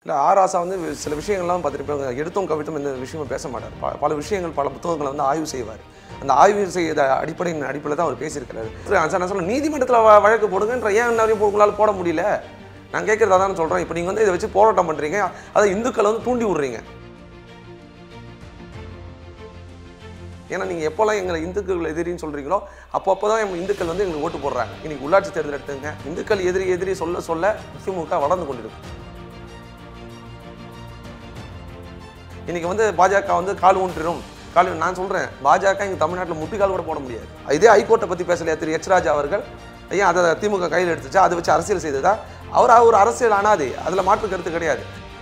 இல்லை ஆராசா வந்து சில விஷயங்கள்லாம் பார்த்துருப்பாங்க எடுத்தும் கவித்தும் இந்த விஷயமும் பேச மாட்டார் ப- பல விஷயங்கள் பல புத்தகங்களை வந்து ஆய்வு செய்வார் அந்த ஆய்வு செய்த அடிப்படையின் அடிப்படையில் தான் அவர் பேசியிருக்கிறாரு சார் நான் சொல்ல நீதிமன்றத்தில் வ- வழக்கு போடுங்கன்ற ஏன் இன்னும் உங்களால் போட முடியல நான் கேட்குறது அதான் சொல்கிறேன் இப்போ நீங்கள் வந்து இதை வச்சு போராட்டம் பண்ணுறீங்க அதை இந்துக்களை வந்து தூண்டி விடுறீங்க ஏன்னா நீங்கள் எப்போல்லாம் எங்களை இந்துக்கள் எதிரின்னு சொல்கிறீங்களோ அப்போ அப்போ தான் இந்துக்கள் வந்து எங்களுக்கு ஓட்டு போடுறாங்க இன்னைக்கு உள்ளாட்சி தேர்தல் எடுத்துங்க இந்துக்கள் எதிரி எதிரி சொல்ல சொல்ல திமுக வளர்ந்து கொண்டிருக்கும் இன்னைக்கு வந்து பாஜக வந்து கால் ஊன்றிடும் கால் ஊன்- நான் சொல்கிறேன் பாஜக இங்கே தமிழ்நாட்டில் முட்டிக்கால் கூட போட முடியாது இதே ஹைகோர்ட்டை பற்றி பேசலையா திரு எச் ராஜா அவர்கள் ஏன் அதை திமுக கையில் எடுத்துச்சா அதை வச்சு அரசியல் செய்ததா அவர் ஒரு அரசியல் அனாதை அதில் மாற்று கருத்து கிடையாது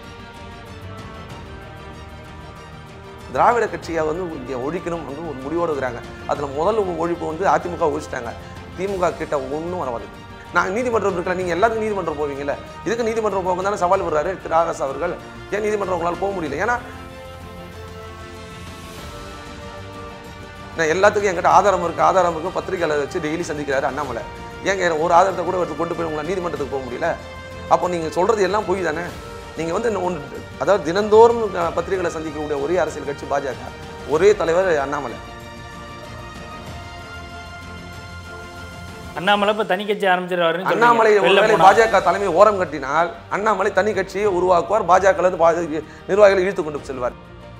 திராவிட கட்சியை வந்து இங்கே ஒழிக்கணும் வந்து ஒரு முடிவோடு இருக்கிறாங்க அதில் முதல் ஒழிப்பு வந்து அதிமுக ஒழிச்சிட்டாங்க திமுக கிட்ட ஒன்றும் வரவாது நாங்கள் நீதிமன்றம் இருக்கல நீங்கள் எல்லாத்துக்கும் நீதிமன்றம் போவீங்கல்ல இதுக்கு நீதிமன்றம் போக தானே சவால் விடுறாரு திரு ஆர்எஸ் அவர்கள் ஏன் நீதிமன்றம் உங்களால் போக முடியல ஏன்னா நான் எல்லாத்துக்கும் என்கிட்ட ஆதாரம் இருக்குது ஆதாரம் இருக்குது பத்திரிகையாளர் வச்சு டெய்லி சந்திக்கிறாரு அண்ணாமலை ஏங்க ஒரு ஆதாரத்தை கூட எடுத்து கொண்டு போய் உங்களை நீதிமன்றத்துக்கு போக முடியல அப்போ நீங்கள் சொல்கிறது எல்லாம் பொய் தானே நீங்கள் வந்து ஒன்று அதாவது தினந்தோறும் அஹ், பத்திரிகைகளை சந்திக்கக்கூடிய ஒரே அரசியல் கட்சி பாஜக ஒரே தலைவர் அண்ணாமலை அண்ணாமலை இப்போ தனி கட்சி ஆரம்பிச்சிருவாருன்னு அண்ணாமலை சொல்றீங்க. வெளில ஒருவேளை போனா. பாஜக தலைமை ஓரம் கட்டினால் அண்ணாமலை தனி கட்சியை உருவாக்குவார் பாஜக இருந்து பா- நிர்வாகிகளை இழுத்து கொண்டு செல்வார்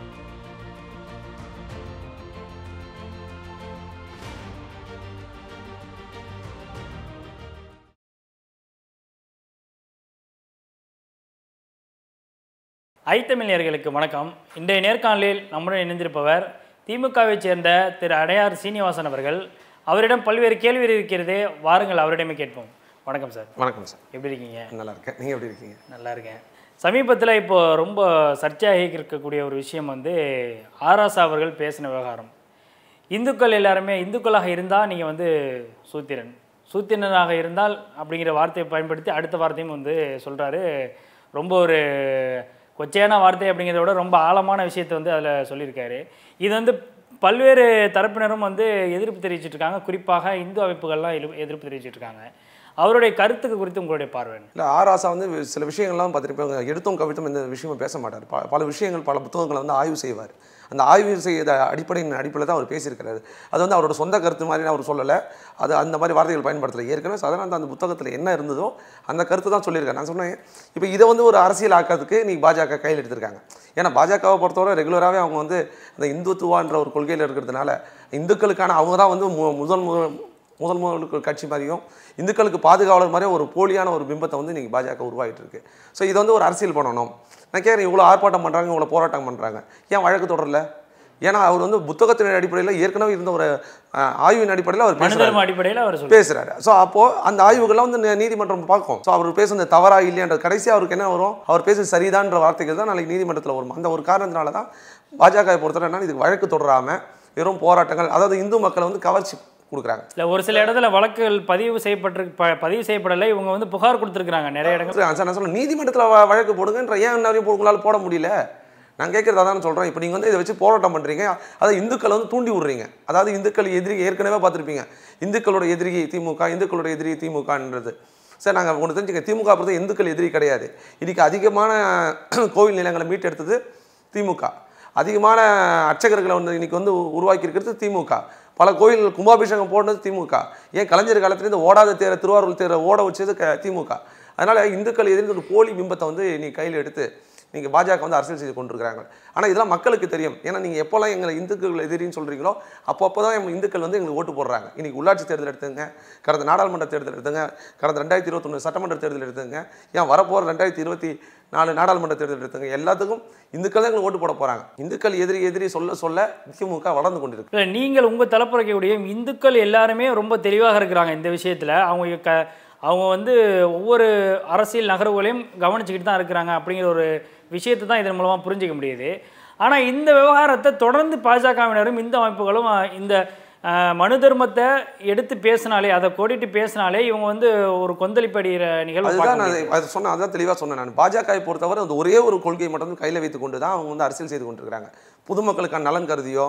ஐத்தமிழர்களுக்கு வணக்கம் இன்றைய நேர்காணலில் நம்முடன் இணைந்திருப்பவர் திமுகவை சேர்ந்த திரு அடையார் சீனிவாசன் அவர்கள் அவரிடம் பல்வேறு கேள்விகள் இருக்கிறது வாருங்கள் அவரிடமே கேட்போம் வணக்கம் சார் வணக்கம் சார் எப்படி இருக்கீங்க நல்லா இருக்கேன் நீங்கள் எப்படி இருக்கீங்க நல்லா இருக்கேன் சமீபத்தில் இப்போ ரொம்ப சர்ச்சையாகி இருக்கக்கூடிய ஒரு விஷயம் வந்து ஆராசா அவர்கள் பேசின விவகாரம் இந்துக்கள் எல்லாருமே இந்துக்களாக இருந்தால் நீங்கள் வந்து சூத்திரன் சூத்திரனாக இருந்தால் அப்படிங்கிற வார்த்தையை பயன்படுத்தி அடுத்த வார்த்தையும் வந்து சொல்கிறாரு ரொம்ப ஒரு கொச்சையான வார்த்தை அப்படிங்கிறத விட ரொம்ப ஆழமான விஷயத்தை வந்து அதில் சொல்லியிருக்காரு இது வந்து பல்வேறு தரப்பினரும் வந்து எதிர்ப்பு தெரிவிச்சிட்டு இருக்காங்க குறிப்பாக இந்து அமைப்புகள்லாம் எதிர்ப்பு எதிர்ப்பு தெரிவிச்சிட்டு இருக்காங்க அவருடைய கருத்துக்கு குறித்து உங்களுடைய பார்வை என்ன? இல்லை ஆராசா வந்து சில விஷயங்கள்லாம் பார்த்துருப்பாங்க எடுத்தும் கவித்தும் இந்த விஷயமும் பேச மாட்டார் ப- பல விஷயங்கள் பல புத்தகங்களை வந்து ஆய்வு செய்வார் அந்த ஆய்வு செய்த அடிப்படையின் அடிப்படையில் தான் அவர் பேசியிருக்கிறாரு அது வந்து அவரோட சொந்த கருத்து மாதிரி அவர் சொல்லலை அது அந்த மாதிரி வார்த்தைகள் பயன்படுத்தலை ஏற்கனவே சாதாரண அந்த புத்தகத்தில் என்ன இருந்ததோ அந்த கருத்து தான் சொல்லியிருக்காரு நான் சொன்னேன் இப்போ இதை வந்து ஒரு அரசியல் ஆக்கிறதுக்கு நீ பாஜக கையில் எடுத்திருக்காங்க ஏன்னா பாஜகவை பொறுத்தவரை ரெகுலராகவே அவங்க வந்து அந்த இந்துத்துவான்ற ஒரு கொள்கையில் இருக்கிறதுனால இந்துக்களுக்கான அவங்க தான் வந்து மு- முதல் முதல் முதல் முதல் கட்சி மாதிரியும் இந்துக்களுக்கு பாதுகாவலர் மாதிரியும் ஒரு போலியான ஒரு பிம்பத்தை வந்து இன்றைக்கி பாஜக உருவாகிட்டு இருக்கு ஸோ இது வந்து ஒரு அரசியல் பண்ணணும் நான் கேட்குறேன் இவ்வளோ ஆர்ப்பாட்டம் பண்ணுறாங்க இவ்வளோ போராட்டம் பண்ணுறாங்க ஏன் வழக்கு தொடரல ஏன்னா அவர் வந்து புத்தகத்தின் அடிப்படையில் ஏற்கனவே இருந்த ஒரு அஹ், ஆய்வின் அடிப்படையில் அவர் பேசுறாரு மனிதர்ம அடிப்படையில் அவர் சொல்றாரு பேசுறாரு ஸோ அப்போது அந்த ஆய்வுகள்லாம் வந்து நி- நீதிமன்றம் பார்க்கும் ஸோ அவர் பேசுனது தவறா இல்லையான்றது கடைசியாக அவருக்கு என்ன வரும் அவர் பேசுறது சரிதான்ற வார்த்தைகள் தான் நாளைக்கு நீதிமன்றத்தில் வரும் அந்த ஒரு காரணத்தினால தான் பாஜக பொறுத்தவரை என்னன்னா இதுக்கு வழக்கு தொடராமல் வெறும் போராட்டங்கள் அதாவது இந்து மக்களை வந்து கவர்ச்சி கொடுக்குறாங்க இல்லை ஒரு சில இடத்துல வழக்குகள் பதிவு செய்யப்பட்டிருக்கு ப- பதிவு செய்யப்படலை இவங்க வந்து புகார் கொடுத்துருக்காங்க நிறைய இடங்கள் சார் நான் சொல்ல நீதிமன்றத்தில் வ- வழக்கு போடுங்கன்ற ஏன் இன்னும் உங்களால் போட முடியல நான் கேட்குறது அதான் சொல்கிறேன் இப்போ நீங்கள் வந்து இதை வச்சு போராட்டம் பண்ணுறீங்க அதை இந்துக்களை வந்து தூண்டி விடுறீங்க அதாவது இந்துக்கள் எதிரி ஏற்கனவே பார்த்துருப்பீங்க இந்துக்களோட எதிரி திமுக இந்துக்களோட எதிரி திமுகன்றது சார் நாங்கள் ஒன்று தெரிஞ்சுக்க திமுக பொறுத்த இந்துக்கள் எதிரி கிடையாது இன்றைக்கி அதிகமான கோவில் நிலங்களை மீட்டெடுத்தது திமுக அதிகமான அர்ச்சகர்களை வந்து இன்னைக்கு வந்து உருவாக்கி இருக்கிறது திமுக பல கோயில் கும்பாபிஷேகம் போடுனது திமுக ஏன் கலைஞர் காலத்துலேருந்து ஓடாத தேரை திருவாரூர் தேரை ஓட வச்சது க திமுக அதனால் இந்துக்கள் எதிர்த்து ஒரு போலி பிம்பத்தை வந்து நீ கையில் எடுத்து நீங்கள் பாஜக வந்து அரசியல் செய்து கொண்டிருக்கிறாங்க ஆனால் இதெல்லாம் மக்களுக்கு தெரியும் ஏன்னா நீங்கள் எப்போல்லாம் எங்களை இந்துக்கள் எதிரின்னு சொல்கிறீங்களோ அப்போ அப்போ தான் இந்துக்கள் வந்து எங்களுக்கு ஓட்டு போடுறாங்க இன்னைக்கு உள்ளாட்சி தேர்தல் எடுத்துங்க கடந்த நாடாளுமன்ற தேர்தல் எடுத்துங்க கடந்த ரெண்டாயிரத்தி இருபத்தொன்று சட்டமன்ற தேர்தல் எடுத்துங்க ஏன் வரப்போகிற ரெண்டாயிரத்தி இருபத்தி நாலு நாடாளுமன்ற தேர்தல் எடுத்துங்க எல்லாத்துக்கும் இந்துக்கள் தான் எங்களுக்கு ஓட்டு போட போகிறாங்க இந்துக்கள் எதிரி எதிரி சொல்ல சொல்ல திமுக வளர்ந்து கொண்டிருக்கு இல்லை நீங்கள் உங்கள் தலைப்புறைக்கூடிய இந்துக்கள் எல்லாருமே ரொம்ப தெளிவாக இருக்கிறாங்க இந்த விஷயத்தில் அவங்க க அவங்க வந்து ஒவ்வொரு அரசியல் நகர்வுகளையும் கவனிச்சுக்கிட்டு தான் இருக்கிறாங்க அப்படிங்கிற ஒரு விஷயத்தை தான் இதன் மூலமாக புரிஞ்சிக்க முடியுது ஆனால் இந்த விவகாரத்தை தொடர்ந்து பாஜகவினரும் இந்த அமைப்புகளும் அஹ், இந்த அஹ், மனு தர்மத்தை எடுத்து பேசினாலே அதை கோடிட்டு பேசினாலே இவங்க வந்து ஒரு கொந்தளிப்படிகிற நிகழ்வு அதுதான் பார்க்க நான் முடியுது. அது சொன்னேன் அதுதான் தெளிவாக சொன்னேன் நான் பாஜகவை பொறுத்தவரை அந்த ஒரே ஒரு கொள்கையை மட்டும் வந்து கையில் வைத்து கொண்டு தான் அவங்க வந்து அரசியல் செய்து கொண்டிருக்கிறாங்க பொதுமக்களுக்கான நலன் கருதியோ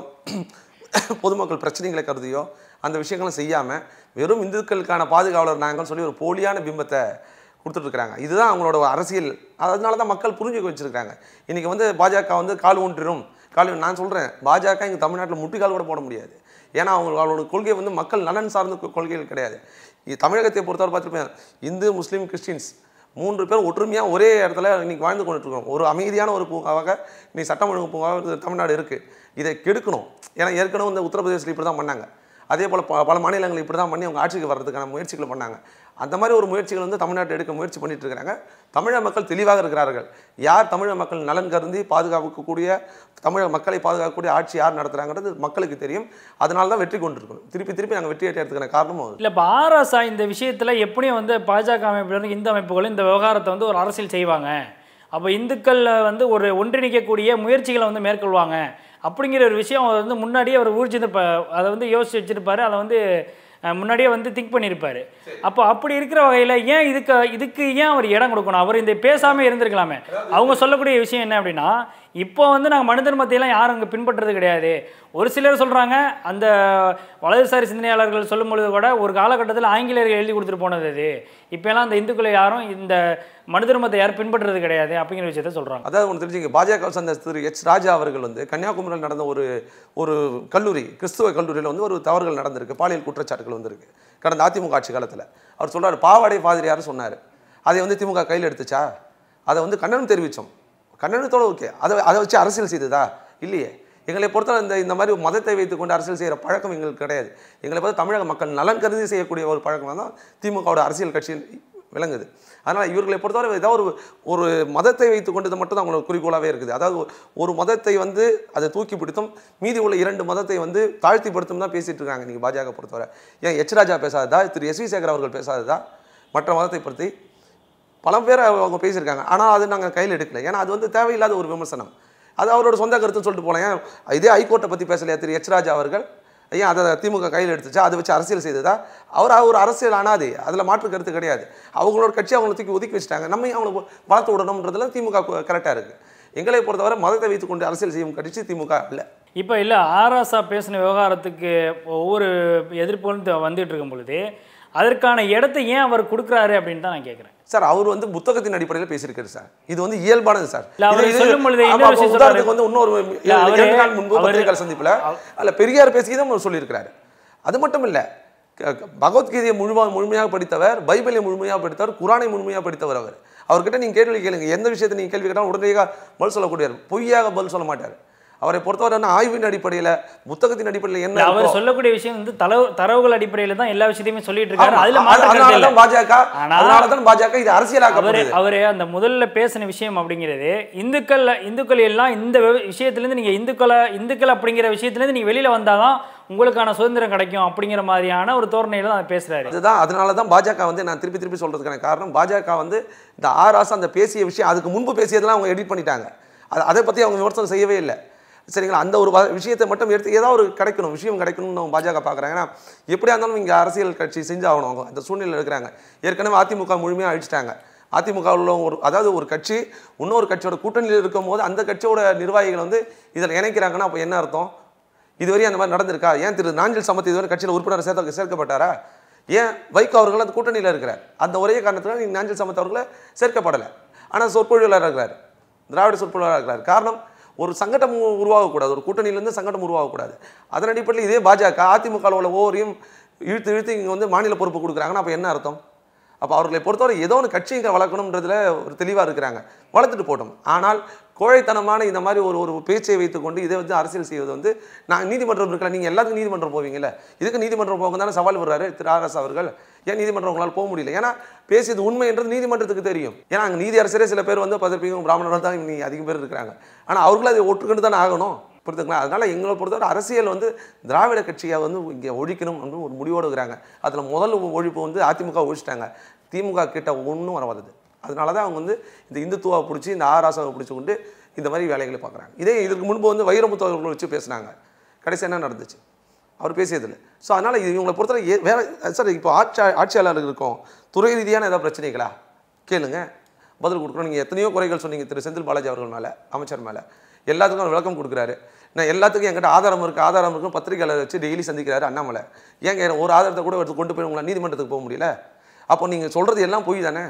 பொதுமக்கள் பிரச்சனைகளை கருதியோ அந்த விஷயங்களும் செய்யாமல் வெறும் இந்துக்களுக்கான பாதுகாவலர் நாங்கள்னு சொல்லி ஒரு போலியான பிம்பத்தை கொடுத்துட்ருக்காங்க இதுதான் அவங்களோட அரசியல் அதனால தான் மக்கள் புரிஞ்சுக்க வச்சுருக்காங்க இன்றைக்கி வந்து பாஜக வந்து கால் ஊன்றிடும் கால் நான் சொல்கிறேன் பாஜக இங்கே தமிழ்நாட்டில் முட்டிக்கால் கூட போட முடியாது ஏன்னா அவங்க அவங்களோட கொள்கை வந்து மக்கள் நலன் சார்ந்த கொ- கொள்கைகள் கிடையாது இது தமிழகத்தை பொறுத்தவரை பார்த்துருப்பேன் இந்து முஸ்லீம் கிறிஸ்டின்ஸ் மூன்று பேர் ஒற்றுமையாக ஒரே இடத்துல இன்னைக்கு வாழ்ந்து கொண்டுட்டு இருக்கோம் ஒரு அமைதியான ஒரு பூங்காவாக இன்னைக்கு சட்டம் ஒழுங்கு பூங்காவாக இது தமிழ்நாடு இருக்குது இதை கெடுக்கணும் ஏன்னா ஏற்கனவே இந்த உத்தரப்பிரதேசத்தில் இப்படி தான் பண்ணாங்க அதே போல் ப பல மாநிலங்கள் இப்படி தான் பண்ணி அவங்க ஆட்சிக்கு வர்றதுக்கான முயற்சிகளை பண்ணாங்க அந்த மாதிரி ஒரு முயற்சிகள் வந்து தமிழ்நாட்டை எடுக்க முயற்சி பண்ணிட்டு இருக்கிறாங்க தமிழக மக்கள் தெளிவாக இருக்கிறார்கள் யார் தமிழக மக்கள் நலன் கருதி பாதுகாக்கக்கூடிய தமிழக மக்களை பாதுகாக்கக்கூடிய ஆட்சி யார் நடத்துகிறாங்கிறது மக்களுக்கு தெரியும் அதனால தான் வெற்றி கொண்டிருக்கணும் திருப்பி திருப்பி நாங்கள் வெற்றி அடையறதுக்கான காரணமும் அது இல்லை இப்போ ஆர்எஸ்ஆ இந்த விஷயத்தில் எப்படியும் வந்து பாஜக அமைப்பிலிருந்து இந்து அமைப்புகளும் இந்த விவகாரத்தை வந்து ஒரு அரசியல் செய்வாங்க அப்போ இந்துக்கள் வந்து ஒரு ஒன்றிணைக்கக்கூடிய முயற்சிகளை வந்து மேற்கொள்வாங்க அப்படிங்கிற ஒரு விஷயம் அவர் வந்து முன்னாடியே அவர் ஊர்ஜிருப்ப அதை வந்து யோசிச்சு வச்சிருப்பாரு அதை வந்து அஹ், முன்னாடியே வந்து திங்க் பண்ணியிருப்பாரு அப்போ அப்படி இருக்கிற வகையில் ஏன் இதுக்கு இதுக்கு ஏன் அவர் இடம் கொடுக்கணும் அவர் இந்த பேசாமல் இருந்திருக்கலாமே அவங்க சொல்லக்கூடிய விஷயம் என்ன அப்படின்னா இப்போ வந்து நாங்கள் மனு தர்மத்தையெல்லாம் யாரும் அங்கே பின்பற்றுறது கிடையாது ஒரு சிலர் சொல்கிறாங்க அந்த வலதுசாரி சிந்தனையாளர்கள் சொல்லும் பொழுது கூட ஒரு காலகட்டத்தில் ஆங்கிலேயர்கள் எழுதி கொடுத்துட்டு போனது அது இப்போலாம் அந்த இந்துக்களை யாரும் இந்த மனு தர்மத்தை யாரும் பின்பற்றுறது கிடையாது அப்படிங்கிற விஷயத்த சொல்கிறாங்க அதாவது ஒன்று தெரிஞ்சுங்க பாஜக சேர்ந்த திரு எச் ராஜா அவர்கள் வந்து கன்னியாகுமரியில் நடந்த ஒரு ஒரு கல்லூரி கிறிஸ்துவ கல்லூரியில் வந்து ஒரு தவறுகள் நடந்திருக்கு பாலியல் குற்றச்சாட்டுகள் வந்திருக்கு கடந்த அதிமுக ஆட்சி காலத்தில் அவர் சொல்றாரு பாவாடை பாதிரியார் சொன்னார் அதை வந்து திமுக கையில் எடுத்துச்சா அதை வந்து கண்டனம் தெரிவித்தோம் கண்டனத்தோட ஓகே அதை அதை வச்சு அரசியல் செய்ததா இல்லையே எங்களை பொறுத்தவரை இந்த இந்த மாதிரி மதத்தை வைத்துக்கொண்டு அரசியல் செய்கிற பழக்கம் எங்களுக்கு கிடையாது எங்களை பொறுத்த தமிழக மக்கள் நலன் கருதி செய்யக்கூடிய ஒரு பழக்கம் தான் திமுகவோட அரசியல் கட்சியில் விளங்குது அதனால் இவர்களை பொறுத்தவரை ஏதாவது ஒரு ஒரு மதத்தை வைத்துக்கொண்டது மட்டும் தான் அவங்களோட குறிக்கோளாகவே இருக்குது அதாவது ஒரு- ஒரு மதத்தை வந்து அதை தூக்கி பிடித்தும் மீதி உள்ள இரண்டு மதத்தை வந்து தாழ்த்திப்படுத்தும் தான் பேசிட்டு இருக்காங்க நீங்கள் பாஜக பொறுத்தவரை ஏன் எச் ராஜா பேசாததா திரு எஸ் வி சேகர் அவர்கள் பேசாததா மற்ற மதத்தை பற்றி பல பேர் அவங்க பேசியிருக்காங்க ஆனால் அது நாங்கள் கையில் எடுக்கல ஏன்னா அது வந்து தேவையில்லாத ஒரு விமர்சனம் அது அவரோட சொந்த கருத்துன்னு சொல்லிட்டு போகலாம் ஏன் இதே ஹைகோர்ட்டை பற்றி பேசலையா திரு எச் ராஜா அவர்கள் ஏன் அதை திமுக கையில் எடுத்துச்சா அதை வச்சு அரசியல் செய்ததா அவர் ஒரு அரசியல் அனாதை அதில் மாற்று கருத்து கிடையாது அவங்களோட கட்சி அவங்களை தூக்கி ஒதுக்கி வச்சுட்டாங்க நம்ம ஏன் அவங்களை வளர்த்து விடணுன்றதுல திமுக கரெக்டாக இருக்குது எங்களை பொறுத்தவரை மதத்தை வைத்துக்கொண்டு அரசியல் செய்யும் கட்சி திமுக இல்லை இப்போ இல்லை ஆராசா பேசின விவகாரத்துக்கு ஒவ்வொரு எதிர்ப்புகளும் த- வந்துட்டு இருக்கும் பொழுது அதற்கான இடத்தை ஏன் அவர் கொடுக்குறாரு அப்படின்னு தான் நான் கேட்குறேன் சார் அவர் வந்து புத்தகத்தின் அடிப்படையில் பேசியிருக்காரு சார் இது வந்து இயல்பானது சார் இல்ல, அவர் இது- இது- சொல்லும் பொழுது ஆமா, இன்னொரு அப்ப விஷயம் உதாரணத்துக்கு வந்து இன்னொரு அவரு- இரண்டு நாள் முன்பு அவரு- பத்திரிகை சந்திப்புல அல்ல பெரியார் பேசி தான் அவர் சொல்லியிருக்கிறாரு அது மட்டும் இல்ல க- க- பகவத்கீதையை முழுமா முழுமையாக படித்தவர் பைபிளை முழுமையாக படித்தவர் குரானை முழுமையாக படித்தவர் அவர் அவர்கிட்ட நீங்க கேள்வி கேளுங்க எந்த விஷயத்தை நீங்க கேள்வி கேட்டாலும் உடனடியாக பதில் சொல்லக்கூடியவர் பொய்யாக பதில் சொல்ல மாட்டார் அவரை பொறுத்தவரை என்ன ஆய்வின் அடிப்படையில் புத்தகத்தின் அடிப்படையில் என்ன அவர் இருக்கோ, சொல்லக்கூடிய விஷயம் வந்து தரவு தரவுகள் அடிப்படையில் தான் எல்லா விஷயத்தையுமே சொல்லிட்டு இருக்காரு ஆமா, அதுல அது- மாற்று கருத்து அதனால இல்லை தான் பாஜக ஆனா- அதனால தான் பாஜக இது அவரு அரசியலாக்கப்படுது அவரு அந்த முதல்ல பேசின விஷயம் அப்படிங்கிறது இந்துக்கள் இந்துக்கள் எல்லாம் இந்த வி- விஷயத்திலேருந்து நீங்க இந்துக்களை இந்துக்கள் அப்படிங்கிற விஷயத்திலேருந்து நீங்க வெளியில வந்தாதான் உங்களுக்கான சுதந்திரம் கிடைக்கும் அப்படிங்கிற மாதிரியான ஒரு தோரணையில தான் அவர் பேசுறாரு அதுதான் அதனால தான் பாஜக வந்து நான் திருப்பி திருப்பி சொல்றதுக்கான காரணம் பாஜக வந்து இந்த ஆராசு அந்த பேசிய விஷயம் அதுக்கு முன்பு பேசியதெல்லாம் அவங்க எடிட் பண்ணிட்டாங்க அது அதை பற்றி அவங்க விமர்சனம் செய்யவே இல்லை சரிங்களா அந்த ஒரு வ- விஷயத்தை மட்டும் எடுத்து ஏதாவது ஒரு கிடைக்கணும் விஷயம் கிடைக்கணும்னு அவங்க பாஜக பார்க்குறாங்க ஏன்னா எப்படியா இருந்தாலும் இங்கே அரசியல் கட்சி செஞ்சாகணும் அவங்க அந்த சூழ்நிலையில் இருக்கிறாங்க ஏற்கனவே அதிமுக முழுமையாக அழிச்சிட்டாங்க அதிமுகவில் உள்ள ஒரு அதாவது ஒரு கட்சி இன்னொரு கட்சியோட கூட்டணியில் இருக்கும்போது அந்த கட்சியோட நிர்வாகிகள் வந்து இதில் இணைக்கிறாங்கன்னா அப்போ என்ன அர்த்தம் இதுவரையும் அந்த மாதிரி நடந்திருக்கா ஏன் திரு நாஞ்சில் சமத்து இதுவரை கட்சியில் உறுப்பினர் சேர்த்த சேர்க்கப்பட்டாரா ஏன் வைகோ அவர்கள் அந்த கூட்டணியில் இருக்கிறார் அந்த ஒரே காரணத்தினால நீங்க நாஞ்சில் சமத்து அவர்களை சேர்க்கப்படலை ஆனால் சொற்பொழிவாளர் இருக்கிறார் திராவிட சொற்பொழிவாளர் இருக்கிறார் காரணம் ஒரு சங்கடம் உ- உருவாகக்கூடாது ஒரு கூட்டணியிலேருந்து சங்கடம் உருவாகக்கூடாது அதன் அடிப்படையில் இதே பாஜக அதிமுக உள்ள ஒவ்வொரையும் இழுத்து இழுத்து இங்கே வந்து மாநில பொறுப்பு கொடுக்குறாங்கன்னா அப்போ என்ன அர்த்தம் அப்போ அவர்களை பொறுத்தவரை ஏதோ ஒன்று கட்சிங்க வளர்க்கணுன்றதுல ஒரு தெளிவாக இருக்கிறாங்க வளர்த்துட்டு போட்டோம் ஆனால் கோழைத்தனமான இந்த மாதிரி ஒரு ஒரு பேச்சை வைத்துக்கொண்டு இதை வந்து அரசியல் செய்வது வந்து நான் நீதிமன்றம் இருக்கல நீங்கள் எல்லாத்துக்கும் நீதிமன்றம் போவீங்கல்ல இதுக்கு நீதிமன்றம் போக தானே சவால் விடுறாரு திரு ஆர்எஸ் அவர்கள் ஏன் நீதிமன்றம் உங்களால் போக முடியல ஏன்னா பேசியது உண்மைன்றது நீதிமன்றத்துக்கு தெரியும் ஏன்னா அங்கே நீதி அரசரே சில பேர் வந்து பதிப்பிக்கும் பிராமணர்கள் தான் நீ அதிகம் பேர் இருக்கிறாங்க ஆனால் அவர்களும் அதை ஒட்டுக்கொண்டு தானே ஆகணும் புரிதுங்களா அதனால எங்களை பொறுத்தவரை அரசியல் வந்து திராவிட கட்சியை வந்து இங்கே ஒழிக்கணும் அப்படின்னு ஒரு முடிவோடு இருக்கிறாங்க அதில் முதல் ஒழிப்பு வந்து அதிமுக ஒழிச்சிட்டாங்க திமுக கிட்ட ஒன்றும் வரவாதது அதனால தான் அவங்க வந்து இந்த இந்துத்துவா பிடிச்சி இந்த ஆராசாவை பிடிச்சி கொண்டு இந்த மாதிரி வேலைகளை பார்க்குறாங்க இதே இதுக்கு முன்பு வந்து வைரமுத்து அவர்களை வச்சு பேசுனாங்க கடைசி என்ன நடந்துச்சு அவர் பேசியதில்லை ஸோ அதனால் இது இவங்களை பொறுத்தவரை ஏ- வேற சார் இப்போ ஆட்சி ஆட்சியாளர்கள் இருக்கோம் துறை ரீதியான ஏதாவது பிரச்சனைகளா கேளுங்க பதில் கொடுக்குறோம் நீங்கள் எத்தனையோ குறைகள் சொன்னீங்க திரு செந்தில் பாலாஜி அவர்கள் மேலே அமைச்சர் மேலே எல்லாத்துக்கும் அவர் விளக்கம் கொடுக்குறாரு நான் எல்லாத்துக்கும் என்கிட்ட ஆதாரம் இருக்குது ஆதாரம் இருக்குன்னு பத்திரிகையாளர் வச்சு டெய்லி சந்திக்கிறாரு அண்ணாமலை ஏங்க ஒரு ஆதாரத்தை கூட எடுத்து கொண்டு போய் உங்களை நீதிமன்றத்துக்கு போக முடியல அப்போ நீங்கள் சொல்கிறது எல்லாம் பொய் தானே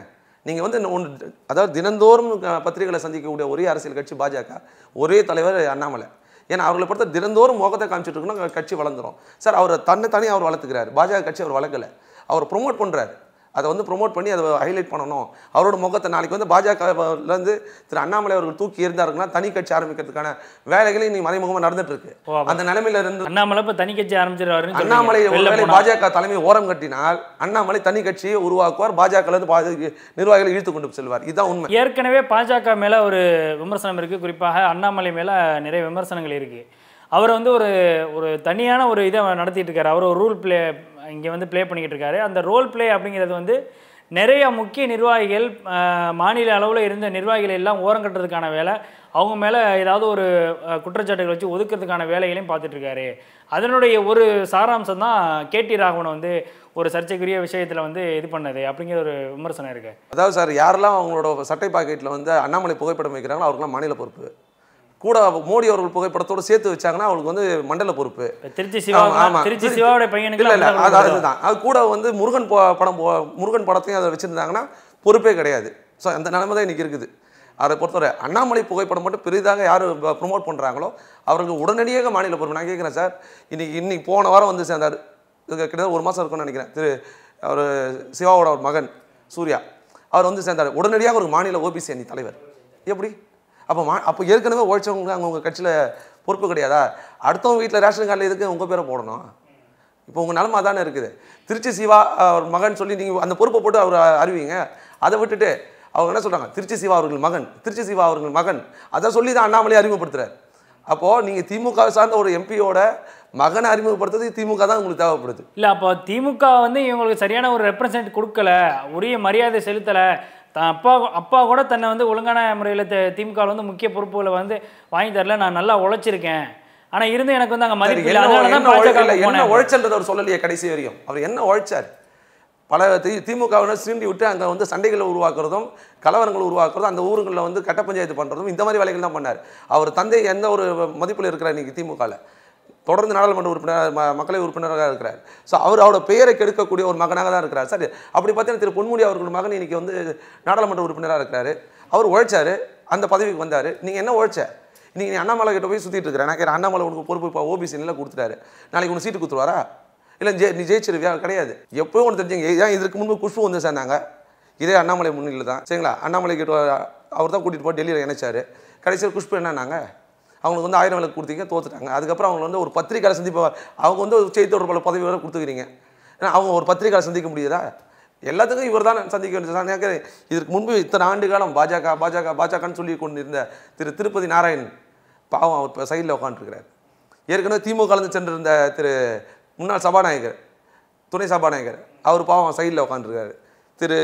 நீங்கள் வந்து ஒன்று அதாவது தினந்தோறும் அஹ், பத்திரிகைகளை சந்திக்கக்கூடிய ஒரே அரசியல் கட்சி பாஜக ஒரே தலைவர் அண்ணாமலை ஏன்னா அவர்களை பொறுத்த தினந்தோறும் முகத்தை காமிச்சிட்டு இருக்கணும் கட்சி வளர்ந்துரும் சார் அவர் தன்னை தனி அவர் வளர்த்துக்கிறார் பாஜக கட்சி அவர் வளர்க்கல அவர் ப்ரொமோட் பண்ணுறாரு அதை வந்து ப்ரொமோட் பண்ணி அதை ஹைலைட் பண்ணணும் அவரோட முகத்தை நாளைக்கு வந்து பாஜகலேருந்து திரு அண்ணாமலை அவர்கள் தூக்கி இருந்தாருங்கன்னா தனி கட்சி ஆரம்பிக்கிறதுக்கான வேலைகளே நீ மறைமுகமாக நடந்துட்டு இருக்கு ஓ, அப்ப அந்த நிலைமையில இருந்து அண்ணாமலை இப்ப தனி கட்சி ஆரம்பிச்சிருவாருன்னு அண்ணாமலை சொல்றீங்க. வெளில ஒருவேளை போனா. பாஜக தலைமை ஓரம் கட்டினால் அண்ணாமலை தனி கட்சியை உருவாக்குவார் பாஜக இருந்து பாஜக நிர்வாகிகளை இழுத்து கொண்டு செல்வார் இதுதான் உண்மை ஏற்கனவே பாஜக மேல ஒரு விமர்சனம் இருக்கு குறிப்பாக அண்ணாமலை மேல நிறைய விமர்சனங்கள் இருக்கு அவர் வந்து ஒரு ஒரு தனியான ஒரு இதை நடத்திட்டு இருக்காரு அவர் ஒரு ரூல் ப்ளே இங்கே வந்து ப்ளே பண்ணிக்கிட்டு இருக்காரு அந்த ரோல் ப்ளே அப்படிங்கிறது வந்து நிறைய முக்கிய நிர்வாகிகள் ஆஹ், மாநில அளவில் இருந்த நிர்வாகிகளை எல்லாம் ஓரங்கட்டுறதுக்கான வேலை அவங்க மேலே ஏதாவது ஒரு அஹ், குற்றச்சாட்டுகள் வச்சு ஒதுக்கிறதுக்கான வேலைகளையும் பார்த்துட்டு இருக்காரு அதனுடைய ஒரு சாராம்சம் தான் கேடி ராகவன் வந்து ஒரு சர்ச்சைக்குரிய விஷயத்தில் வந்து இது பண்ணது அப்படிங்கிற ஒரு விமர்சனம் இருக்கு அதாவது சார் யாரெல்லாம் அவங்களோட சட்டை பாக்கெட்டில் வந்து அண்ணாமலை புகைப்படம் வைக்கிறாங்களோ அவருக்குலாம் மாநில பொறுப்பு கூட மோடி அவர்கள் புகைப்படத்தோட சேர்த்து வச்சாங்கன்னா அவங்களுக்கு வந்து மண்டல பொறுப்பு இப்ப திருச்சி சிவா ஆமா, ஆமா. திருச்சி சிவாவுடைய பையனுக்கு இல்ல இல்ல அப்படிதான் அது கொடுக்குறாங்க. அதுதான் அது கூட வந்து முருகன் ப- படம் போ- முருகன் படத்தையும் அதை வச்சிருந்தாங்கன்னா பொறுப்பே கிடையாது ஸோ அந்த நிலைமை தான் இன்னைக்கு இருக்குது அதை பொறுத்தவரை அண்ணாமலை புகைப்படம் மட்டும் பெரிதாக யார் ப்ரொமோட் பண்ணுறாங்களோ அவர்கள் உடனடியாக மாநில பொறுப்பு நான் கேட்குறேன் சார் இன்னைக்கு இன்னைக்கு போன வாரம் வந்து சேர்ந்தார் இது கிட்டத்தட்ட ஒரு மாதம் இருக்கும்னு நினைக்கிறேன் திரு அவர் சிவாவோட ஒரு மகன் சூர்யா அவர் வந்து சேர்ந்தார் உடனடியாக ஒரு மாநில ஓபிசி அணி தலைவர் எப்படி அப்போ மா அப்போ ஏற்கனவே உழைச்சவங்க அங்கே உங்கள் கட்சியில் பொறுப்பு கிடையாதா அடுத்தவங்க வீட்டில் ரேஷன் கார்டில் எதுக்கு உங்கள் பேரை போடணும் இப்போ உங்கள் நிலமை அதானே இருக்குது திருச்சி சிவா அவர் மகன் சொல்லி நீங்கள் அந்த பொறுப்பை போட்டு அவர் அறிவிங்க அதை விட்டுட்டு அவங்க என்ன சொல்கிறாங்க திருச்சி சிவா அவர்கள் மகன் திருச்சி சிவா அவர்கள் மகன் அதை சொல்லி தான் அண்ணாமலை அறிமுகப்படுத்துறாரு அப்போது நீங்கள் திமுக சார்ந்த ஒரு எம்பியோட மகனை அறிமுகப்படுத்துறது திமுக தான் உங்களுக்கு தேவைப்படுது இல்ல அப்போ திமுக வந்து இவங்களுக்கு சரியான ஒரு ரெப்ரசன்ட் கொடுக்கல உரிய மரியாதை செலுத்தல தான் அப்பா அப்பா கூட தன்னை வந்து ஒழுங்கான முறையில் திமுக வந்து முக்கிய பொறுப்புகளை வந்து வாங்கி தரல நான் நல்லா உழைச்சிருக்கேன் ஆனா இருந்து எனக்கு வந்து அங்க சரி, மதிப்பு இல்லை என்ன அதனால தான் என்ன உழை- பாஜக இல்ல, என்ன போனேன் உழைச்சல்ன்றதை அவர் சொல்லலையே கடைசி வரையும் அவர் என்ன உழைச்சார் பல தி திமுகவினர் சீண்டி விட்டு அங்கே வந்து சண்டைகளை உருவாக்குறதும் கலவரங்களை உருவாக்குறதும் அந்த ஊருங்களில் வந்து கட்ட பஞ்சாயத்து பண்ணுறதும் இந்த மாதிரி வேலைகள் தான் பண்ணார் அவர் தந்தை எந்த ஒரு மதிப்பில் இருக்கிறார் இன்னைக்கு திமுகவில் தொடர்ந்து நாடாளுமன்ற உறுப்பினர் ம- மக்களவை உறுப்பினராக இருக்கிறார் ஸோ அவர் அவரோட பெயரை கெடுக்கக்கூடிய ஒரு மகனாக தான் இருக்கிறார் சரி அப்படி பார்த்தீங்கன்னா திரு பொன்முடி அவர்கள் மகன் இன்னைக்கு வந்து நாடாளுமன்ற உறுப்பினராக இருக்கிறாரு அவர் உழைச்சாரு அந்த பதவிக்கு வந்தார் நீங்கள் என்ன உழைச்ச இன்னைக்கு நீ அண்ணாமலை கிட்ட போய் சுற்றிட்டு இருக்கிறேன் நான் கேட்குறேன் அண்ணாமலை உனக்கு பொறுப்பு இப்போ ஓபிசி நிலை கொடுத்துட்டாரு நாளைக்கு உனக்கு சீட்டு கொடுத்துருவாரா இல்லை ஜெய் நீ ஜெயிச்சிருவியா கிடையாது எப்போயும் ஒன்று தெரிஞ்சுங்க ஏன் இதற்கு முன்பு குஷ்பு வந்து சேர்ந்தாங்க இதே அண்ணாமலை முன்னிலை தான் சரிங்களா அண்ணாமலை கிட்ட அவர் தான் கூட்டிகிட்டு போய் டெல்லியில் இணைச்சாரு கடைசியில் குஷ்பு என்னன்னாங்க அவங்களுக்கு வந்து ஆயிரம் விளக்கு கொடுத்தீங்க தோத்துட்டாங்க அதுக்கப்புறம் அவங்க வந்து ஒரு பத்திரிக்கையாளர் சந்திப்பு அவங்க வந்து ஒரு செய்தி தொடர்பாளர் பதவி வரை கொடுத்துக்கிறீங்க ஏன்னா அவங்க ஒரு பத்திரிக்கையாளர் சந்திக்க முடியுதா எல்லாத்துக்கும் இவர் தான் சந்திக்க வேண்டியது நான் கேட்கிறேன் இதற்கு முன்பு இத்தனை ஆண்டு காலம் பாஜக பாஜக பாஜகன்னு சொல்லி கொண்டிருந்த திரு திருப்பதி நாராயண் பாவம் அவர் இப்போ சைடில் உட்காந்துருக்கிறார் ஏற்கனவே திமுகலேருந்து சென்றிருந்த திரு முன்னாள் சபாநாயகர் துணை சபாநாயகர் அவர் பாவம் சைடில் உட்காந்துருக்காரு திரு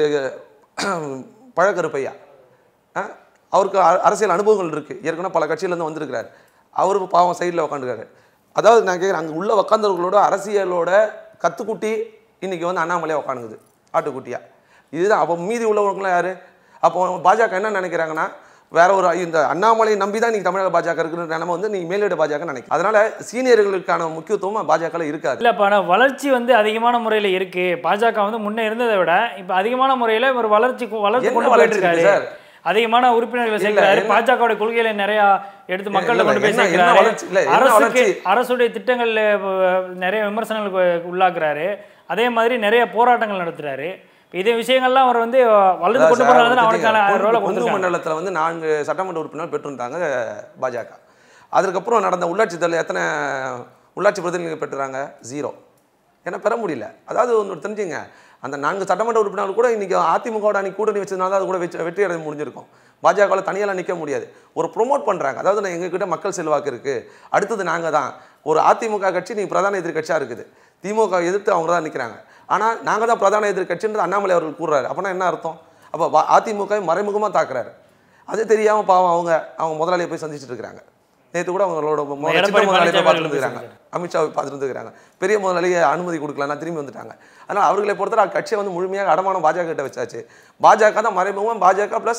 பழக்கருப்பையா ஆ? அவருக்கு அ- அரசியல் அனுபவங்கள் இருக்குது ஏற்கனவே பல கட்சியிலேருந்து வந்திருக்கிறார் அவரு பாவம் சைடில் உட்காந்துருக்காரு அதாவது நான் கேட்குறேன் அங்கே உள்ள உட்காந்தவர்களோட அரசியலோட கத்துக்குட்டி இன்னைக்கு வந்து அண்ணாமலையா உட்காந்துக்குது ஆட்டுக்குட்டியா இதுதான் அப்போ மீதி உள்ளவங்களுக்குலாம் யார் அப்போ பாஜக என்ன நினைக்கிறாங்கன்னா வேற ஒரு இந்த அண்ணாமலையை நம்பி தான் இன்னைக்கு தமிழக பாஜக இருக்கிற நிலைமை வந்து நீ மேலிட பாஜக நினைக்கிறேன் அதனால சீனியர்களுக்கான முக்கியத்துவம் பாஜக இருக்காது இல்ல இப்போ ஆனால் வளர்ச்சி வந்து அதிகமான முறையில் இருக்கு பாஜக வந்து முன்னே இருந்ததை விட இப்போ அதிகமான முறையில் ஒரு வளர்ச்சி வளர்ச்சி என்ன கொண்டு வளர்ச்சி போயிட்டு இருக்கு இருக்காரு அதிகமான உறுப்பினர்களை சேர்க்கிறாரு என்ன- பாஜகவுடைய கொள்கைகளை நிறைய எடுத்து மக்கள்கிட்ட இல்ல, கொண்டு போய் என்ன- என்ன சேர்க்கிறாரு வளர்ச்சி? இல்ல, என்ன அரசுக்கு வளர்ச்சி? அரசுடைய திட்டங்கள்ல அஹ், நிறைய விமர்சனங்களுக்கு உள்ளாக்குறாரு அதே மாதிரி நிறைய போராட்டங்கள் நடத்துறாரு இப்ப இதே விஷயங்கள்லாம் அவர் வந்து வளர்ந்து கொண்டு போறாங்க அவனுக்கான ரோலை கொங்கு கொடுத்துருக்காங்க மண்டலத்தில் வந்து நான்கு சட்டமன்ற உறுப்பினர் பெற்றிருந்தாங்க பாஜக அதுக்கப்புறம் நடந்த உள்ளாட்சி தேர்தல் எத்தனை உள்ளாட்சி பிரதிநிதிகள் பெற்றுறாங்க ஜீரோ ஏன்னா பெற முடியல அதாவது ஒன்று தெரிஞ்சுங்க அந்த நான்கு சட்டமன்ற உறுப்பினர்கள் கூட இன்னைக்கு அதிமுகவோட அன்னைக்கு கூட்டணி வச்சதுனால அது கூட வெற்றி வெற்றி அடைய முடிஞ்சிருக்கும் பாஜகவில் தனியாலாம் நிற்க முடியாது ஒரு ப்ரொமோட் பண்ணுறாங்க அதாவது நான் எங்ககிட்ட மக்கள் செல்வாக்கு இருக்குது அடுத்தது நாங்கள் தான் ஒரு அதிமுக கட்சி நீ பிரதான எதிர்க்கட்சியாக இருக்குது திமுக எதிர்த்து அவங்க தான் நிற்கிறாங்க ஆனால் நாங்கள் தான் பிரதான எதிர்க்கட்சின்றது அண்ணாமலை அவர்கள் கூறுறாரு அப்போனா என்ன அர்த்தம் அப்போ அதிமுக மறைமுகமாக தாக்குறாரு அது தெரியாமல் பாவம் அவங்க அவங்க முதலாளியை போய் சந்திச்சுட்டு இருக்கிறாங்க நேற்று கூட அவங்களோட முதல்ல சின்ன எடப்பாடி முதலாளியை பழனிசாமி பார்த்துட்டு அவர்கள் இருக்கிறாங்க அமித்ஷாவை பார்த்துட்டு இருக்கிறாங்க பெரிய முதலாளியை அனுமதி கொடுக்கலன்னா திரும்பி வந்துட்டாங்க அதனால் அவர்களை பொறுத்தவரை கட்சியை வந்து முழுமையாக அடமானம் பாஜக கிட்ட வச்சாச்சு பாஜக தான் மறைமுகமாக பாஜக ப்ளஸ்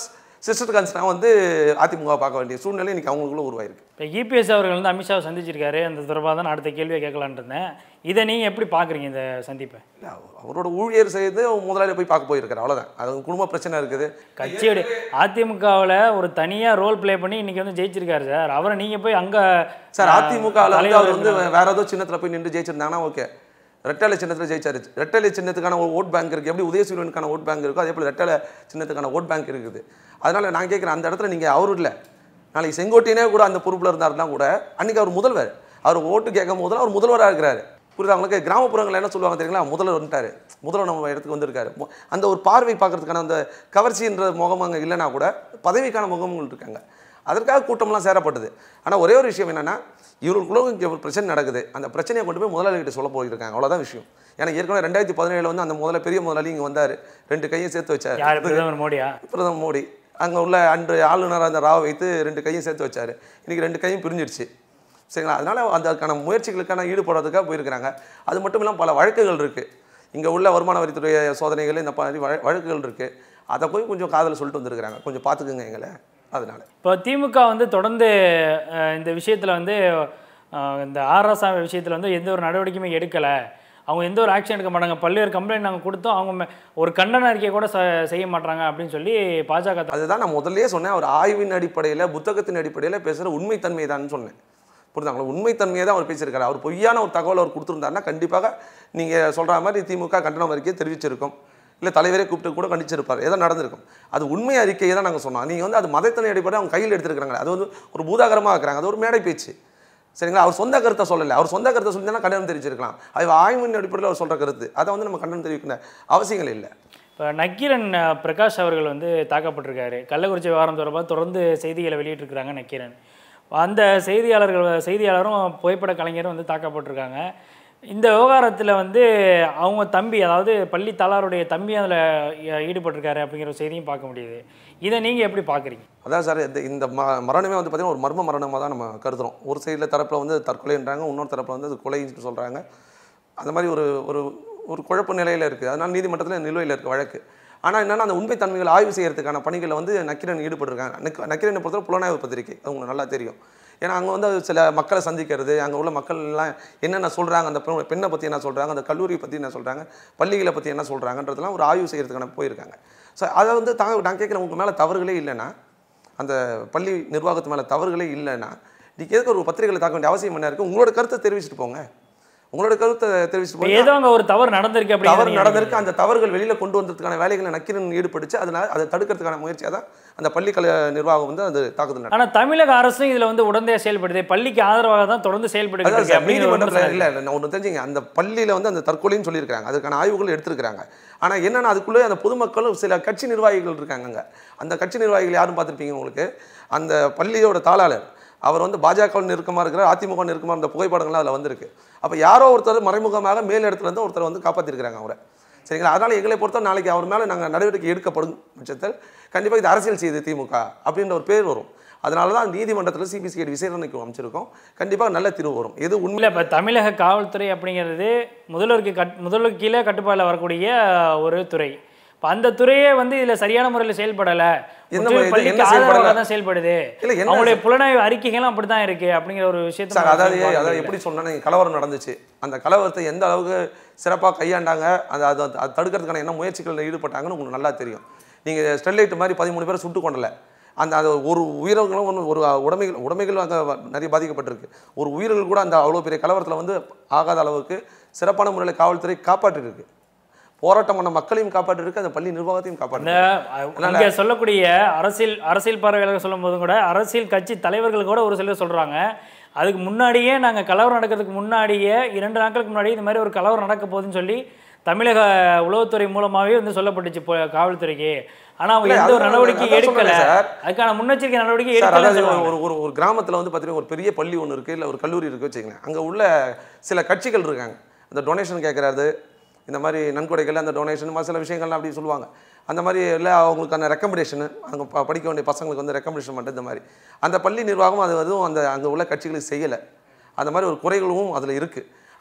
சிஸ்டர் கன்சனா வந்து அதிமுக பார்க்க வேண்டிய சூழ்நிலை இன்னைக்கு அவங்களுக்குள்ள உருவாயிருக்கு இப்போ இபிஎஸ் அவர்கள் வந்து அமித்ஷாவை சந்திச்சிருக்காரு அந்த தொடர்பாக தான் நான் அடுத்த கேள்வியை கேட்கலான்னு இருந்தேன் இதை நீங்கள் எப்படி பார்க்குறீங்க இந்த சந்திப்பை இல்ல, அவரோட ஊழியர் செய்து முதலாளி போய் பார்க்க போயிருக்காரு அவ்வளவுதான் அது குடும்ப பிரச்சனை இருக்குது கட்சியோட அதிமுகவில் ஒரு தனியாக ரோல் ப்ளே பண்ணி இன்னைக்கு வந்து ஜெயிச்சிருக்காரு சார் அவரை நீங்கள் போய் அங்கே சார் அதிமுகவில் வந்து அவர் வந்து வேற ஏதோ சின்னத்துல போய் நின்று ஜெயிச்சிருந்தாங்கன்னா ஓகே ரெட்டலை சின்னத்தில் ஜெயிச்சாரு ரெட்டலை சின்னத்துக்கான ஒரு ஓட் பேங்க் இருக்குது எப்படி உதயசூரியனுக்கான ஓட் பேங்க் இருக்கோ அதே போல் ரெட்டலை சின்னத்துக்கான ஓட் பேங்க் இருக்குது அதனால நான் கேட்குறேன் அந்த இடத்துல நீங்கள் அவரும் இல்லை நாளைக்கு செங்கோட்டையனே கூட அந்த பொறுப்பில் இருந்தாருன்னா கூட அன்னைக்கு அவர் முதல்வர் அவர் ஓட்டு கேட்கும் போதெல்லாம் அவர் முதல்வராக இருக்கிறாரு புரியுதா அவங்களுக்கு கிராமப்புறங்கள் என்ன சொல்லுவாங்க தெரியுங்களா முதல்வர் வந்துட்டாரு முதல்வர் நம்ம இடத்துக்கு வந்திருக்காரு மு- அந்த ஒரு பார்வை பார்க்கறதுக்கான அந்த கவர்ச்சின்ற முகம் அங்கே இல்லைனா கூட பதவிக்கான முகங்கள் இருக்காங்க அதற்காக கூட்டம்லாம் சேரப்பட்டது ஆனால் ஒரே ஒரு விஷயம் என்னன்னா இவர்களுக்குள்ள இங்கே ஒரு பிரச்சனை நடக்குது அந்த பிரச்சனையை கொண்டு போய் முதலாளிகிட்ட சொல்ல போயிருக்காங்க அவ்வளோதான் விஷயம் ஏன்னா ஏற்கனவே ரெண்டாயிரத்தி பதினேழுல வந்து அந்த முதல்ல பெரிய முதலாளி இங்கே வந்தார் ரெண்டு கையும் சேர்த்து வச்சார் யார் பிரதமர் மோடியா பிரதமர் மோடி அங்கே உள்ள அன்று ஆளுநர் அந்த ராவை வைத்து ரெண்டு கையும் சேர்த்து வச்சார் இன்றைக்கி ரெண்டு கையும் பிரிஞ்சிடுச்சு சரிங்களா அதனால் அதற்கான முயற்சிகளுக்கான ஈடுபடுறதுக்காக போயிருக்கிறாங்க அது மட்டும் இல்லாமல் பல வழக்குகள் இருக்குது இங்கே உள்ள வருமான வரித்துறை சோதனைகள் இந்த மாதிரி வழ- வழக்குகள் இருக்குது அதை போய் கொஞ்சம் காதில் சொல்லிட்டு வந்திருக்கிறாங்க கொஞ்சம் பார்த்துக்குங்க எங்களை அதனால இப்போ திமுக வந்து தொடர்ந்து அஹ், இந்த விஷயத்தில் வந்து அஹ், இந்த ஆர்எஸ்ஆ விஷயத்தில் வந்து எந்த ஒரு நடவடிக்கையுமே எடுக்கலை அவங்க எந்த ஒரு ஆக்ஷன் எடுக்க மாட்டாங்க பல்வேறு கம்ப்ளைண்ட் நாங்கள் கொடுத்தோம் அவங்க மே- ஒரு கண்டன அறிக்கையை கூட ச- செய்ய மாட்டாங்க அப்படின்னு சொல்லி பாஜக த- அதுதான் நான் முதல்லயே சொன்னேன் அவர் ஆய்வின் அடிப்படையில் புத்தகத்தின் அடிப்படையில் பேசுகிற உண்மைத்தன்மை தான் சொன்னேன் புரியுதாங்களா உண்மைத்தன்மையை தான் அவர் பேசியிருக்காரு அவர் பொய்யான ஒரு தகவல் அவர் கொடுத்துருந்தாருன்னா கண்டிப்பாக நீங்கள் சொல்கிற மாதிரி திமுக கண்டனம் அறிக்கையை தெரிவிச்சிருக்கும் இல்லை தலைவரே கூப்பிட்டு கூட கண்டிச்சிருப்பார் ஏதோ நடந்திருக்கும் அது உண்மை அறிக்கையை தான் நாங்கள் சொன்னோம் நீங்கள் வந்து அது மதத்தின் அடிப்படையில் அவங்க கையில் எடுத்துருக்காங்க அது வந்து ஒரு பூதாகரமாக இருக்கிறாங்க அது ஒரு மேடை பேச்சு சரிங்களா அவர் சொந்த கருத்தை சொல்லலை அவர் சொந்த கருத்தை சொல்லி கண்டனம் தெரிவிச்சிருக்கலாம் அது ஆய்வின் அடிப்படையில் அவர் சொல்கிற கருத்து அதை வந்து நம்ம கண்டனம் தெரிவிக்கிற அவசியங்கள் இல்லை இப்போ நக்கீரன் அஹ், பிரகாஷ் அவர்கள் வந்து தாக்கப்பட்டிருக்காரு கள்ளக்குறிச்சி விவகாரம் தொடர்பாக தொடர்ந்து செய்திகளை வெளியிட்டிருக்கிறாங்க நக்கீரன் அந்த செய்தியாளர்கள் செய்தியாளரும் புகைப்பட கலைஞரும் வந்து தாக்கப்பட்டிருக்காங்க இந்த விவகாரத்தில் வந்து அவங்க தம்பி அதாவது பள்ளி தாளாருடைய தம்பி அதில் ஈடுபட்டிருக்காரு அப்படிங்கிற ஒரு செய்தியும் பார்க்க முடியுது இதை நீங்கள் எப்படி பார்க்குறீங்க அதான் சார் இந்த இந்த ம மரணமே வந்து பார்த்திங்கன்னா ஒரு மர்ம மரணமாக தான் நம்ம கருதுறோம் ஒரு சைடில் தரப்பில் வந்து தற்கொலைன்றாங்க இன்னொரு தரப்பில் வந்து அது கொலைன்னு சொல்கிறாங்க அந்த மாதிரி ஒரு ஒரு ஒரு குழப்ப நிலையில் இருக்குது அதனால் நீதிமன்றத்தில் நிலுவையில் இருக்குது வழக்கு ஆனால் என்னென்னா அந்த உண்மைத்தன்மைகளை ஆய்வு செய்யறதுக்கான பணிகளில் வந்து நக்கிரன் ஈடுபட்டிருக்காங்க நக்- நக்கிரனை பொறுத்தவரை புலனாய்வு பத்திரிகை அது உங்களுக்கு நல்லா தெரியும் ஏன்னா அங்கே வந்து சில மக்களை சந்திக்கிறது அங்கே உள்ள மக்கள் எல்லாம் என்னென்ன சொல்கிறாங்க அந்த பெண் பெண்ணை பற்றி என்ன சொல்கிறாங்க அந்த கல்லூரி பற்றி என்ன சொல்கிறாங்க பள்ளிகளை பற்றி என்ன சொல்கிறாங்கன்றதெல்லாம் ஒரு ஆய்வு செய்யறதுக்கான போயிருக்காங்க ஸோ அதை வந்து தாங்க நான் கேட்குறேன் உங்கள் மேலே தவறுகளே இல்லைன்னா அந்த பள்ளி நிர்வாகத்து மேலே தவறுகளே இல்லைன்னா நீங்கள் எதுக்கு ஒரு பத்திரிகையில் தாக்க வேண்டிய அவசியம் என்ன இருக்குது உங்களோட கருத்தை தெரிவிச்சிட்டு போங்க உங்களோட கருத்தை தெரிவிச்சிட்டு இப்போ போங்க ஏதோ அங்கே ஒரு தவறு நடந்திருக்கு தவறு அப்படின்னு நடந்திருக்கு அந்த தவறுகள் வெளியில் கொண்டு வந்ததுக்கான வேலைகளை நக்கீரன் ஈடுபட்டுச்சு அதனால அதை தடுக்கிறதுக்கான முயற்சியாக தான் அந்த பள்ளி கல நிர்வாகம் வந்து அது தாக்குதல் நடத்துது. ஆனால் தமிழக அரசும் இதில் வந்து உடனே செயல்படுது பள்ளிக்கு ஆதரவாக தான் தொடர்ந்து செயல்பட்டு அதான் இருக்கு சார் அப்படிங்கிற ஒரு நீதிமன்றத்தில் விமர்சனம் இல்லை இல்லை நான் ஒன்று தெரிஞ்சுங்க அந்த பள்ளியில் வந்து அந்த தற்கொலைன்னு சொல்லியிருக்காங்க அதுக்கான ஆய்வுகள் எடுத்திருக்கிறாங்க ஆனால் என்னன்னா அதுக்குள்ளே அந்த பொதுமக்களும் சில கட்சி நிர்வாகிகள் இருக்காங்க அங்க. அந்த கட்சி நிர்வாகிகள் யாரும் பார்த்துருப்பீங்க உங்களுக்கு அந்த பள்ளியோட தாளாளர் அவர் வந்து பாஜக நெருக்கமாக இருக்கிற அதிமுக நெருக்கமாக இருந்த புகைப்படங்கள்லாம் அதில் வந்திருக்கு அப்போ யாரோ ஒருத்தர் மறைமுகமாக மேல் இடத்துல இருந்து ஒருத்தர் வந்து காப்பாற்றிருக்கிறாங்க அவரை சரிங்களா அதனால் எங்களை பொறுத்த நாளைக்கு அவர் மேலே நாங்கள் நடவடிக்கை எடுக்கப்படும் பட்சத்தில் கண்டிப்பாக இது அரசியல் செய்து திமுக அப்படின்ற ஒரு பேர் வரும் அதனால தான் நீதிமன்றத்தில் சிபிசிஐடி விசாரணைக்கு அமைச்சிருக்கோம் கண்டிப்பாக நல்ல தீர்வு வரும் எது உண்மை இல்லை இப்போ தமிழக காவல்துறை அப்படிங்கிறது முதல்வருக்கு கட் முதல்வருக்கு கீழே கட்டுப்பாடில் வரக்கூடிய ஒரு துறை இப்போ அந்த துறையே வந்து இதில் சரியான முறையில் செயல்படலை எந்த முற்றிலும் முறை- இது பள்ளிக்கு என்ன செயல்படல? ஆதரவாக தான் செயல்படுது இல்லை என்ன அவங்களுடைய புலனாய்வு அறிக்கைகளும் அப்படி தான் இருக்கு அப்படிங்கிற ஒரு விஷயத்தை சார் நம்ம அதாவது பார்க்க அதாவது முடியல. எப்படி சொன்னா நீங்க கலவரம் நடந்துச்சு அந்த கலவரத்தை எந்த அளவுக்கு சிறப்பாக கையாண்டாங்க அது அது அது தடுக்கிறதுக்கான என்ன முயற்சிகளில் ஈடுபட்டாங்கன்னு உங்களுக்கு நல்லா தெரியும் நீங்கள் ஸ்டெர்லைட் மாதிரி பதிமூணு பேரை சுட்டு கொண்டல அந்த அது ஒரு உயிர்களும் ஒன்று ஒரு உடைமைகள் உடைமைகள் அங்கே நிறைய பாதிக்கப்பட்டிருக்கு ஒரு உயிர்கள் கூட அந்த அவ்வளோ பெரிய கலவரத்தில் வந்து ஆகாத அளவுக்கு சிறப்பான முறையில் காவல்துறை காப்பாற்றிருக்கு போராட்டம் பண்ண மக்களையும் காப்பாற்றிருக்கு அந்த பள்ளி நிர்வாகத்தையும் இந்த காப்பாற்றிருக்கு இங்கே சொல்லக்கூடிய அரசியல் அரசியல் பார்வையாளர்கள் சொல்லும் போதும் கூட அரசியல் கட்சி தலைவர்கள் கூட ஒரு சிலர் சொல்றாங்க அதுக்கு முன்னாடியே நாங்கள் கலவரம் நடக்கிறதுக்கு முன்னாடியே இரண்டு நாட்களுக்கு முன்னாடி இந்த மாதிரி ஒரு கலவரம் நடக்க போகுதுன்னு சொல்லி தமிழக உளவுத்துறை மூலமாகவே வந்து சொல்லப்பட்டுச்சு இப்போ காவல்துறைக்கு ஆனால் அவங்க இல்ல, எந்த ஒரு அதுதான் நடவடிக்கை அதான் எடுக்கல சொல்றேன் சார். அதுக்கான முன்னெச்சரிக்கை நடவடிக்கை சார் எடுக்கல அதாவது ஒரு ஒரு ஒரு கிராமத்தில் வந்து பார்த்தீங்கன்னா ஒரு பெரிய பள்ளி ஒன்று இருக்குது இல்லை ஒரு கல்லூரி இருக்குது வச்சுக்கங்களேன் அங்கே உள்ள சில கட்சிகள் இருக்காங்க அந்த டொனேஷன் கேட்குறாரு இந்த மாதிரி நன்கொடைகள் அந்த டொனேஷன் சில விஷயங்கள்லாம் அப்படி சொல்லுவாங்க அந்த மாதிரி இல்லை அவங்களுக்கான ரெக்கமெண்டேஷனு அங்கே ப படிக்க வேண்டிய பசங்களுக்கு வந்து ரெக்கமெண்டேஷன் பண்ணுறது இந்த மாதிரி அந்த பள்ளி நிர்வாகம் அது எதுவும் அந்த அங்கே உள்ள கட்சிகளுக்கு செய்யலை அந்த மாதிரி ஒரு குறைகளும் அதில் இருக்குது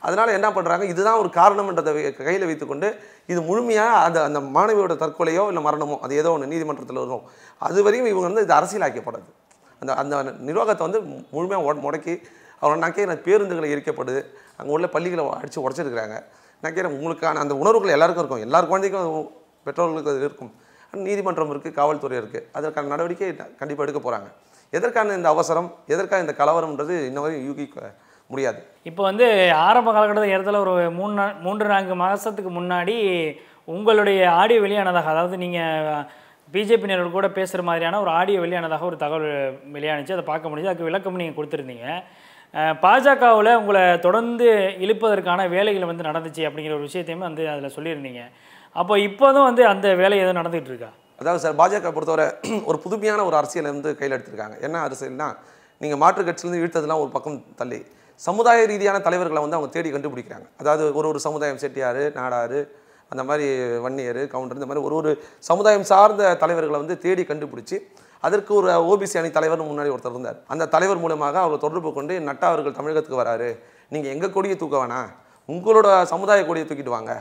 அதனால் என்ன பண்ணுறாங்க இதுதான் ஒரு காரணம்ன்றதை கையில் வைத்துக்கொண்டு இது முழுமையாக அந்த அந்த மாணவியோட தற்கொலையோ இல்லை மரணமோ அது ஏதோ ஒன்று நீதிமன்றத்தில் வரும் அது வரையும் இவங்க வந்து இது அரசியலாக்கப்படுது அந்த அந்த நிர்வாகத்தை வந்து முழுமையாக முடக்கி அவர் நான் கேட்குறேன் பேருந்துகளை எரிக்கப்படுது அங்கே உள்ள பள்ளிகளை அடித்து உடச்சிருக்கிறாங்க நான் கேட்குறேன் உங்களுக்கான அந்த உணர்வுகள் எல்லாருக்கும் இருக்கும் எல்லார் குழந்தைக்கும் அது பெற்றோர்களுக்கு அது இருக்கும் ஆனா நீதிமன்றம் இருக்குது காவல்துறை இருக்குது அதற்கான நடவடிக்கை கண்டிப்பாக எடுக்க போகிறாங்க எதற்கான இந்த அவசரம் எதற்கான இந்த கலவரம்ன்றது இன்ன வரையும் யூகிக்க முடியாது இப்போ வந்து ஆரம்ப காலகட்டத்தில் இடத்துல ஒரு மூணு நா- மூன்று நான்கு மாதத்துக்கு முன்னாடி உங்களுடைய ஆடியோ வெளியானதாக அதாவது நீங்கள் பிஜேபியினர் கூட பேசுகிற மாதிரியான ஒரு ஆடியோ வெளியானதாக ஒரு தகவல் வெளியானுச்சு அதை பார்க்க முடியுது அதுக்கு விளக்கம் நீங்கள் கொடுத்துருந்தீங்க பாஜகவில் உங்களை தொடர்ந்து இழுப்பதற்கான வேலைகள் வந்து நடந்துச்சு அப்படிங்கிற ஒரு விஷயத்தையுமே வந்து அதில் சொல்லியிருந்தீங்க அப்போ இப்போதும் வந்து அந்த வேலை எதுவும் நடந்துகிட்டு இருக்கா அதாவது சார் பாஜக பொறுத்தவரை ஒரு புதுமையான ஒரு அரசியலை வந்து கையில் எடுத்திருக்காங்க என்ன அரசியல்னா நீங்கள் மாற்றுக் கட்சியிலேருந்து இழுத்ததெல்லாம் ஒரு பக்கம் தள்ளி சமுதாய ரீதியான தலைவர்களை வந்து அவங்க தேடி கண்டுபிடிக்கிறாங்க அதாவது ஒரு ஒரு சமுதாயம் செட்டியார் நாடார் அந்த மாதிரி வன்னியர் கவுண்டர் இந்த மாதிரி ஒரு ஒரு சமுதாயம் சார்ந்த தலைவர்களை வந்து தேடி கண்டுபிடிச்சி அதற்கு ஒரு ஓபிசி அணி தலைவர் முன்னாடி ஒருத்தர் இருந்தார் அந்த தலைவர் மூலமாக அவர் தொடர்பு கொண்டு நட்டா அவர்கள் தமிழகத்துக்கு வராரு நீங்கள் எங்கள் கொடியை தூக்க வேணாம் உங்களோட சமுதாய கொடியை தூக்கிட்டு வாங்க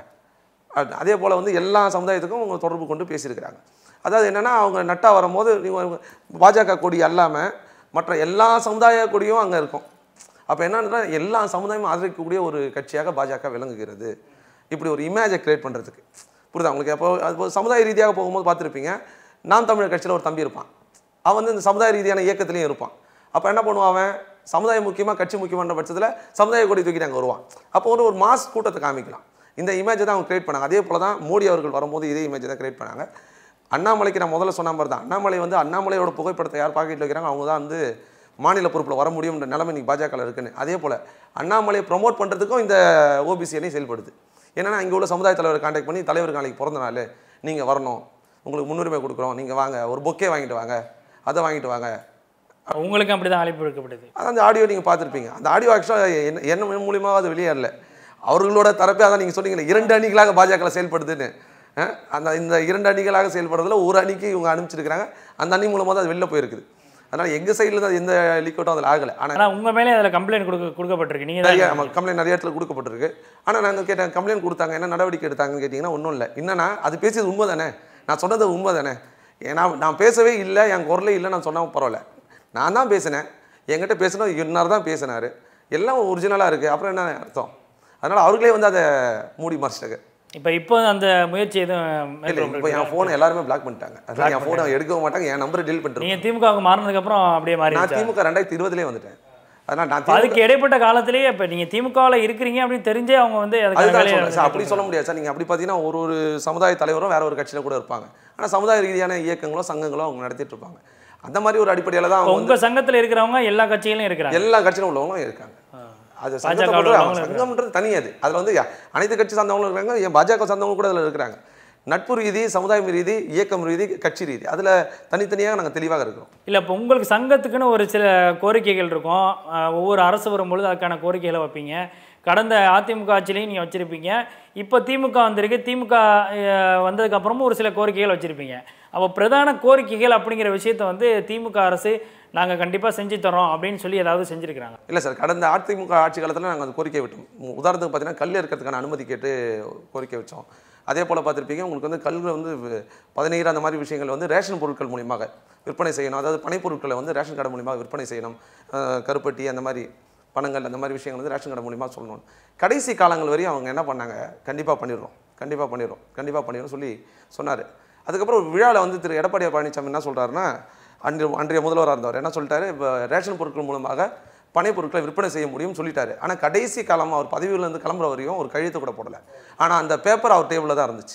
அ- அதே போல் வந்து எல்லா சமுதாயத்துக்கும் அவங்க தொடர்பு கொண்டு பேசியிருக்கிறாங்க அதாவது என்னென்னா அவங்க நட்டா வரும்போது நீங்க பாஜக கொடி அல்லாமல் மற்ற எல்லா சமுதாய கொடியும் அங்கே இருக்கும் அப்போ என்னன்னா எல்லா சமுதாயமும் ஆதரிக்கக்கூடிய ஒரு கட்சியாக பாஜக விளங்குகிறது இப்படி ஒரு இமேஜை கிரியேட் பண்ணுறதுக்கு புரியுதா உங்களுக்கு அப்போ அது ஒரு சமுதாய ரீதியாக போகும்போது பார்த்துருப்பீங்க நாம் தமிழர் கட்சியில் ஒரு தம்பி இருப்பான் அவன் வந்து இந்த சமுதாய ரீதியான இயக்கத்துலேயும் இருப்பான் அப்போ என்ன பண்ணுவான் அவன் சமுதாயம் முக்கியமாக கட்சி முக்கியமான பட்சத்தில் சமுதாய கொடி தூக்கிட்டு அங்கே வருவான் அப்போ ஒரு ஒரு மாஸ் கூட்டத்தை காமிக்கலாம் இந்த இமேஜை தான் அவங்க கிரியேட் பண்ணாங்க அதே போல தான் மோடி அவர்கள் வரும்போது இதே இமேஜை தான் கிரியேட் பண்ணாங்க அண்ணாமலைக்கு நான் முதல்ல சொன்ன மாதிரி தான் அண்ணாமலை வந்து அண்ணாமலையோட புகைப்படத்தை யார் பாக்கெட்டில் வைக்கிறாங்க அவங்க தான் வந்து மாநில பொறுப்பில் வர முடியும்ன்ற நிலைமை இன்னைக்கு பாஜகவில் இருக்குன்னு அதே போல் அண்ணாமலையை ப்ரொமோட் பண்ணுறதுக்கும் இந்த ஓபிசி அணி செயல்படுது ஏன்னா இங்கே உள்ள சமுதாய தலைவரை காண்டாக்ட் பண்ணி தலைவர் நாளைக்கு பிறந்த நாள் நீங்கள் வரணும் உங்களுக்கு முன்னுரிமை கொடுக்குறோம் நீங்கள் வாங்க ஒரு பொக்கே வாங்கிட்டு வாங்க அதை வாங்கிட்டு வாங்க உங்களுக்கும் அப்படி தான் அழைப்பு விடுக்கப்பட்டது அதான் அந்த ஆடியோ நீங்கள் பார்த்துருப்பீங்க அந்த ஆடியோ ஆக்சுவலாக என்ன என்ன மூலியமாக அது வெளியேறல அவர்களோட தரப்பே அதான் நீங்கள் சொன்னீங்களே இரண்டு அணிகளாக பாஜக செயல்படுதுன்னு அஹ், அந்த இந்த இரண்டு அணிகளாக செயல்படுறதுல ஒரு அணிக்கு இவங்க அனுப்பிச்சிருக்கிறாங்க அந்த அணி மூலமாக தான் அது வெளில போயிருக்குது அதனால் எங்கள் சைடில் தான் எந்த லீக் அவுட்டும் அதில் ஆகலை ஆனால் ஆனால் உங்கள் மேலே அதில் கம்ப்ளைண்ட் கொடுக்க கொடுக்கப்பட்டிருக்கு நீங்கள் நிறைய தான் நம்ம கம்ப்ளைண்ட் நிறைய இடத்துல கொடுக்கப்பட்டிருக்கு ஆனால் நாங்கள் கேட்டேன் கம்ப்ளைண்ட் கொடுத்தாங்க என்ன நடவடிக்கை எடுத்தாங்கன்னு கேட்டிங்கன்னா ஒன்றும் இல்லை என்னன்னா அது பேசியது உண்மை தானே நான் சொன்னது உண்மை தானே ஏன்னா நான் பேசவே இல்லை என் குரலே இல்லை நான் சொன்னால் பரவாயில்ல நான் தான் பேசினேன் என்கிட்ட பேசினோம் இன்னார் தான் பேசினார் எல்லாம் ஒரிஜினலாக இருக்குது அப்புறம் என்ன அர்த்தம் அதனால் அவர்களே வந்து அதை மூடி மறைச்சிட்டாங்க இப்போ இப்போ அந்த முயற்சி எதுவும் இல்லை இப்போ மேற்கொள்ளப்பட்டிருக்கா? என் ஃபோனை எல்லாருமே பிளாக் பண்ணிட்டாங்க அதனால் என் ஃபோனை எடுக்கவும் மாட்டாங்க என் நம்பரை டெலிட் பண்ணிட்டு நீங்க திமுகவுக்கு மாறினதுக்கப்புறம் அப்படியே நான் மாறிடுச்சா திமுக ரெண்டாயிரத்தி இருபதுலேயே வந்துட்டேன் அதனால் நான் அப்ப அதுக்கு இடைப்பட்ட காலத்திலேயே இப்போ நீங்க திமுகவில் இருக்கிறீங்க அப்படின்னு தெரிஞ்சே அவங்க வந்து அதுக்கான அதுதான் வேலையை சொல்றேன் சார் அப்படி சொல்ல முடியாது சார் நீங்கள் அப்படி பார்த்தீங்கன்னா ஒரு ஒரு சமுதாய தலைவரும் வேற ஒரு கட்சியில் கூட இருப்பாங்க ஆனால் சமுதாய ரீதியான இயக்கங்களோ சங்கங்களோ அவங்க நடத்திட்டு இருப்பாங்க அந்த மாதிரி ஒரு அடிப்படையில் தான் இப்போ அவங்க வந்து உங்க சங்கத்துல இருக்கிறவங்க எல்லா கட்சியிலும் இருக்கிறாங்க எல்லா கட்சியிலும் உள்ளவங்களும் இருக்காங்க அது பாஜக சங்கத்தை ல பொறுத்தவரை அவங்க உள்ளவங்களும் சங்கம்ன்றது தனி அது அதில் வந்து யா- அனைத்து கட்சி சார்ந்தவங்களும் இருக்காங்க என் பாஜக சார்ந்தவங்க கூட அதில் இருக்கிறாங்க நட்பு ரீதி சமுதாயம் ரீதி இயக்கம் ரீதி கட்சி ரீதி அதில் தனித்தனியாக நாங்கள் தெளிவாக இருக்கிறோம் இல்ல இப்போ உங்களுக்கு சங்கத்துக்குன்னு ஒரு சில கோரிக்கைகள் இருக்கும் அஹ் ஒவ்வொரு அரசு வரும்பொழுது அதுக்கான கோரிக்கைகளை வைப்பீங்க கடந்த அதிமுக ஆட்சியிலையும் நீங்கள் வச்சுருப்பீங்க இப்போ திமுக வந்திருக்கு திமுக அஹ், வந்ததுக்கு அப்புறமும் ஒரு சில கோரிக்கைகள் வச்சுருப்பீங்க அப்போ பிரதான கோரிக்கைகள் அப்படிங்கிற விஷயத்தை வந்து திமுக அரசு நாங்கள் கண்டிப்பாக செஞ்சு தரோம் அப்படின்னு சொல்லி ஏதாவது செஞ்சுருக்கிறாங்க இல்லை சார் கடந்த அதிமுக ஆட்சி காலத்தில் நாங்கள் அந்த கோரிக்கை விட்டோம் உ- உதாரணத்துக்கு பார்த்தீங்கன்னா கல் இருக்கிறதுக்கான அனுமதி கேட்டு கோரிக்கை வச்சோம் அதே போல் பார்த்துருப்பீங்க உங்களுக்கு வந்து கல் வந்து வ- பதநீர் அந்த மாதிரி விஷயங்கள் வந்து ரேஷன் பொருட்கள் மூலியமாக விற்பனை செய்யணும் அதாவது பனைப்பொருட்களை வந்து ரேஷன் கடை மூலியமாக விற்பனை செய்யணும் அஹ் கருப்பட்டி அந்த மாதிரி பணங்கள் அந்த மாதிரி விஷயங்கள் வந்து ரேஷன் கடை மூலியமாக சொல்லணும் கடைசி காலங்கள் வரையும் அவங்க என்ன பண்ணாங்க கண்டிப்பாக பண்ணிடுறோம் கண்டிப்பாக பண்ணிடுறோம் கண்டிப்பாக பண்ணிடுறோம் சொல்லி சொன்னார் அதுக்கப்புறம் விழாவில் வந்து திரு எடப்பாடி பழனிசாமி என்ன சொல்கிறாருன்னா அன்று அன்றைய முதல்வராக இருந்தவர் என்ன சொல்லிட்டாரு இப்போ ரேஷன் பொருட்கள் மூலமாக பனை பொருட்களை விற்பனை செய்ய முடியும்னு சொல்லிட்டாரு ஆனால் கடைசி காலம் அவர் பதவியிலேருந்து கிளம்புற வரையும் ஒரு கழுத்து கூட போடலை ஆனால் அந்த பேப்பர் அவர் டேபிளில் தான் இருந்துச்சு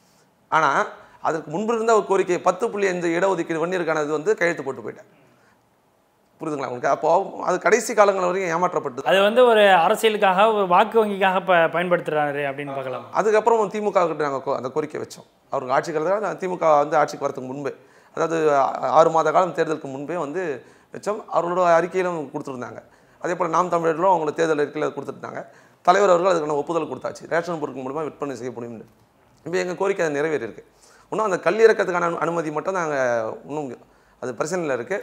ஆனால் அதுக்கு முன்பு இருந்த ஒரு கோரிக்கை பத்து புள்ளி அஞ்சு இடஒதுக்கீடு வன்னியருக்கானது வந்து கையெழுத்து போட்டு போயிட்டேன் புரியுதுங்களா உங்களுக்கு அப்போ அது கடைசி காலங்கள் வரைக்கும் ஏமாற்றப்பட்டது அது வந்து ஒரு அரசியலுக்காக ஒரு வாக்கு வங்கிக்காக ப பயன்படுத்துகிறாரு அப்படின்னு பார்க்கலாம் அதுக்கப்புறம் திமுக கிட்ட நாங்கள் அந்த கோரிக்கை வச்சோம் அவருக்கு ஆட்சி காலத்தில் திமுக வந்து ஆட்சிக்கு வரதுக்கு முன்பே அதாவது ஆ- ஆறு மாத காலம் தேர்தலுக்கு முன்பே வந்து வச்சோம் அவர்களோட அறிக்கையிலும் கொடுத்துருந்தாங்க அதே போல் நாம் தமிழர்களும் அவங்களோட தேர்தல் அறிக்கையில் கொடுத்துருந்தாங்க தலைவர் அவர்கள் அதுக்கான ஒப்புதல் கொடுத்தாச்சு ரேஷன் பொருட்கள் மூலமாக விற்பனை செய்ய முடியும்னு இப்போ எங்கள் கோரிக்கை அது நிறைவேறியிருக்கு இன்னும் அந்த கல் இறக்கத்துக்கான அனு- அனுமதி மட்டும் நாங்கள் இன்னும் அது பிரச்சனையில் இருக்குது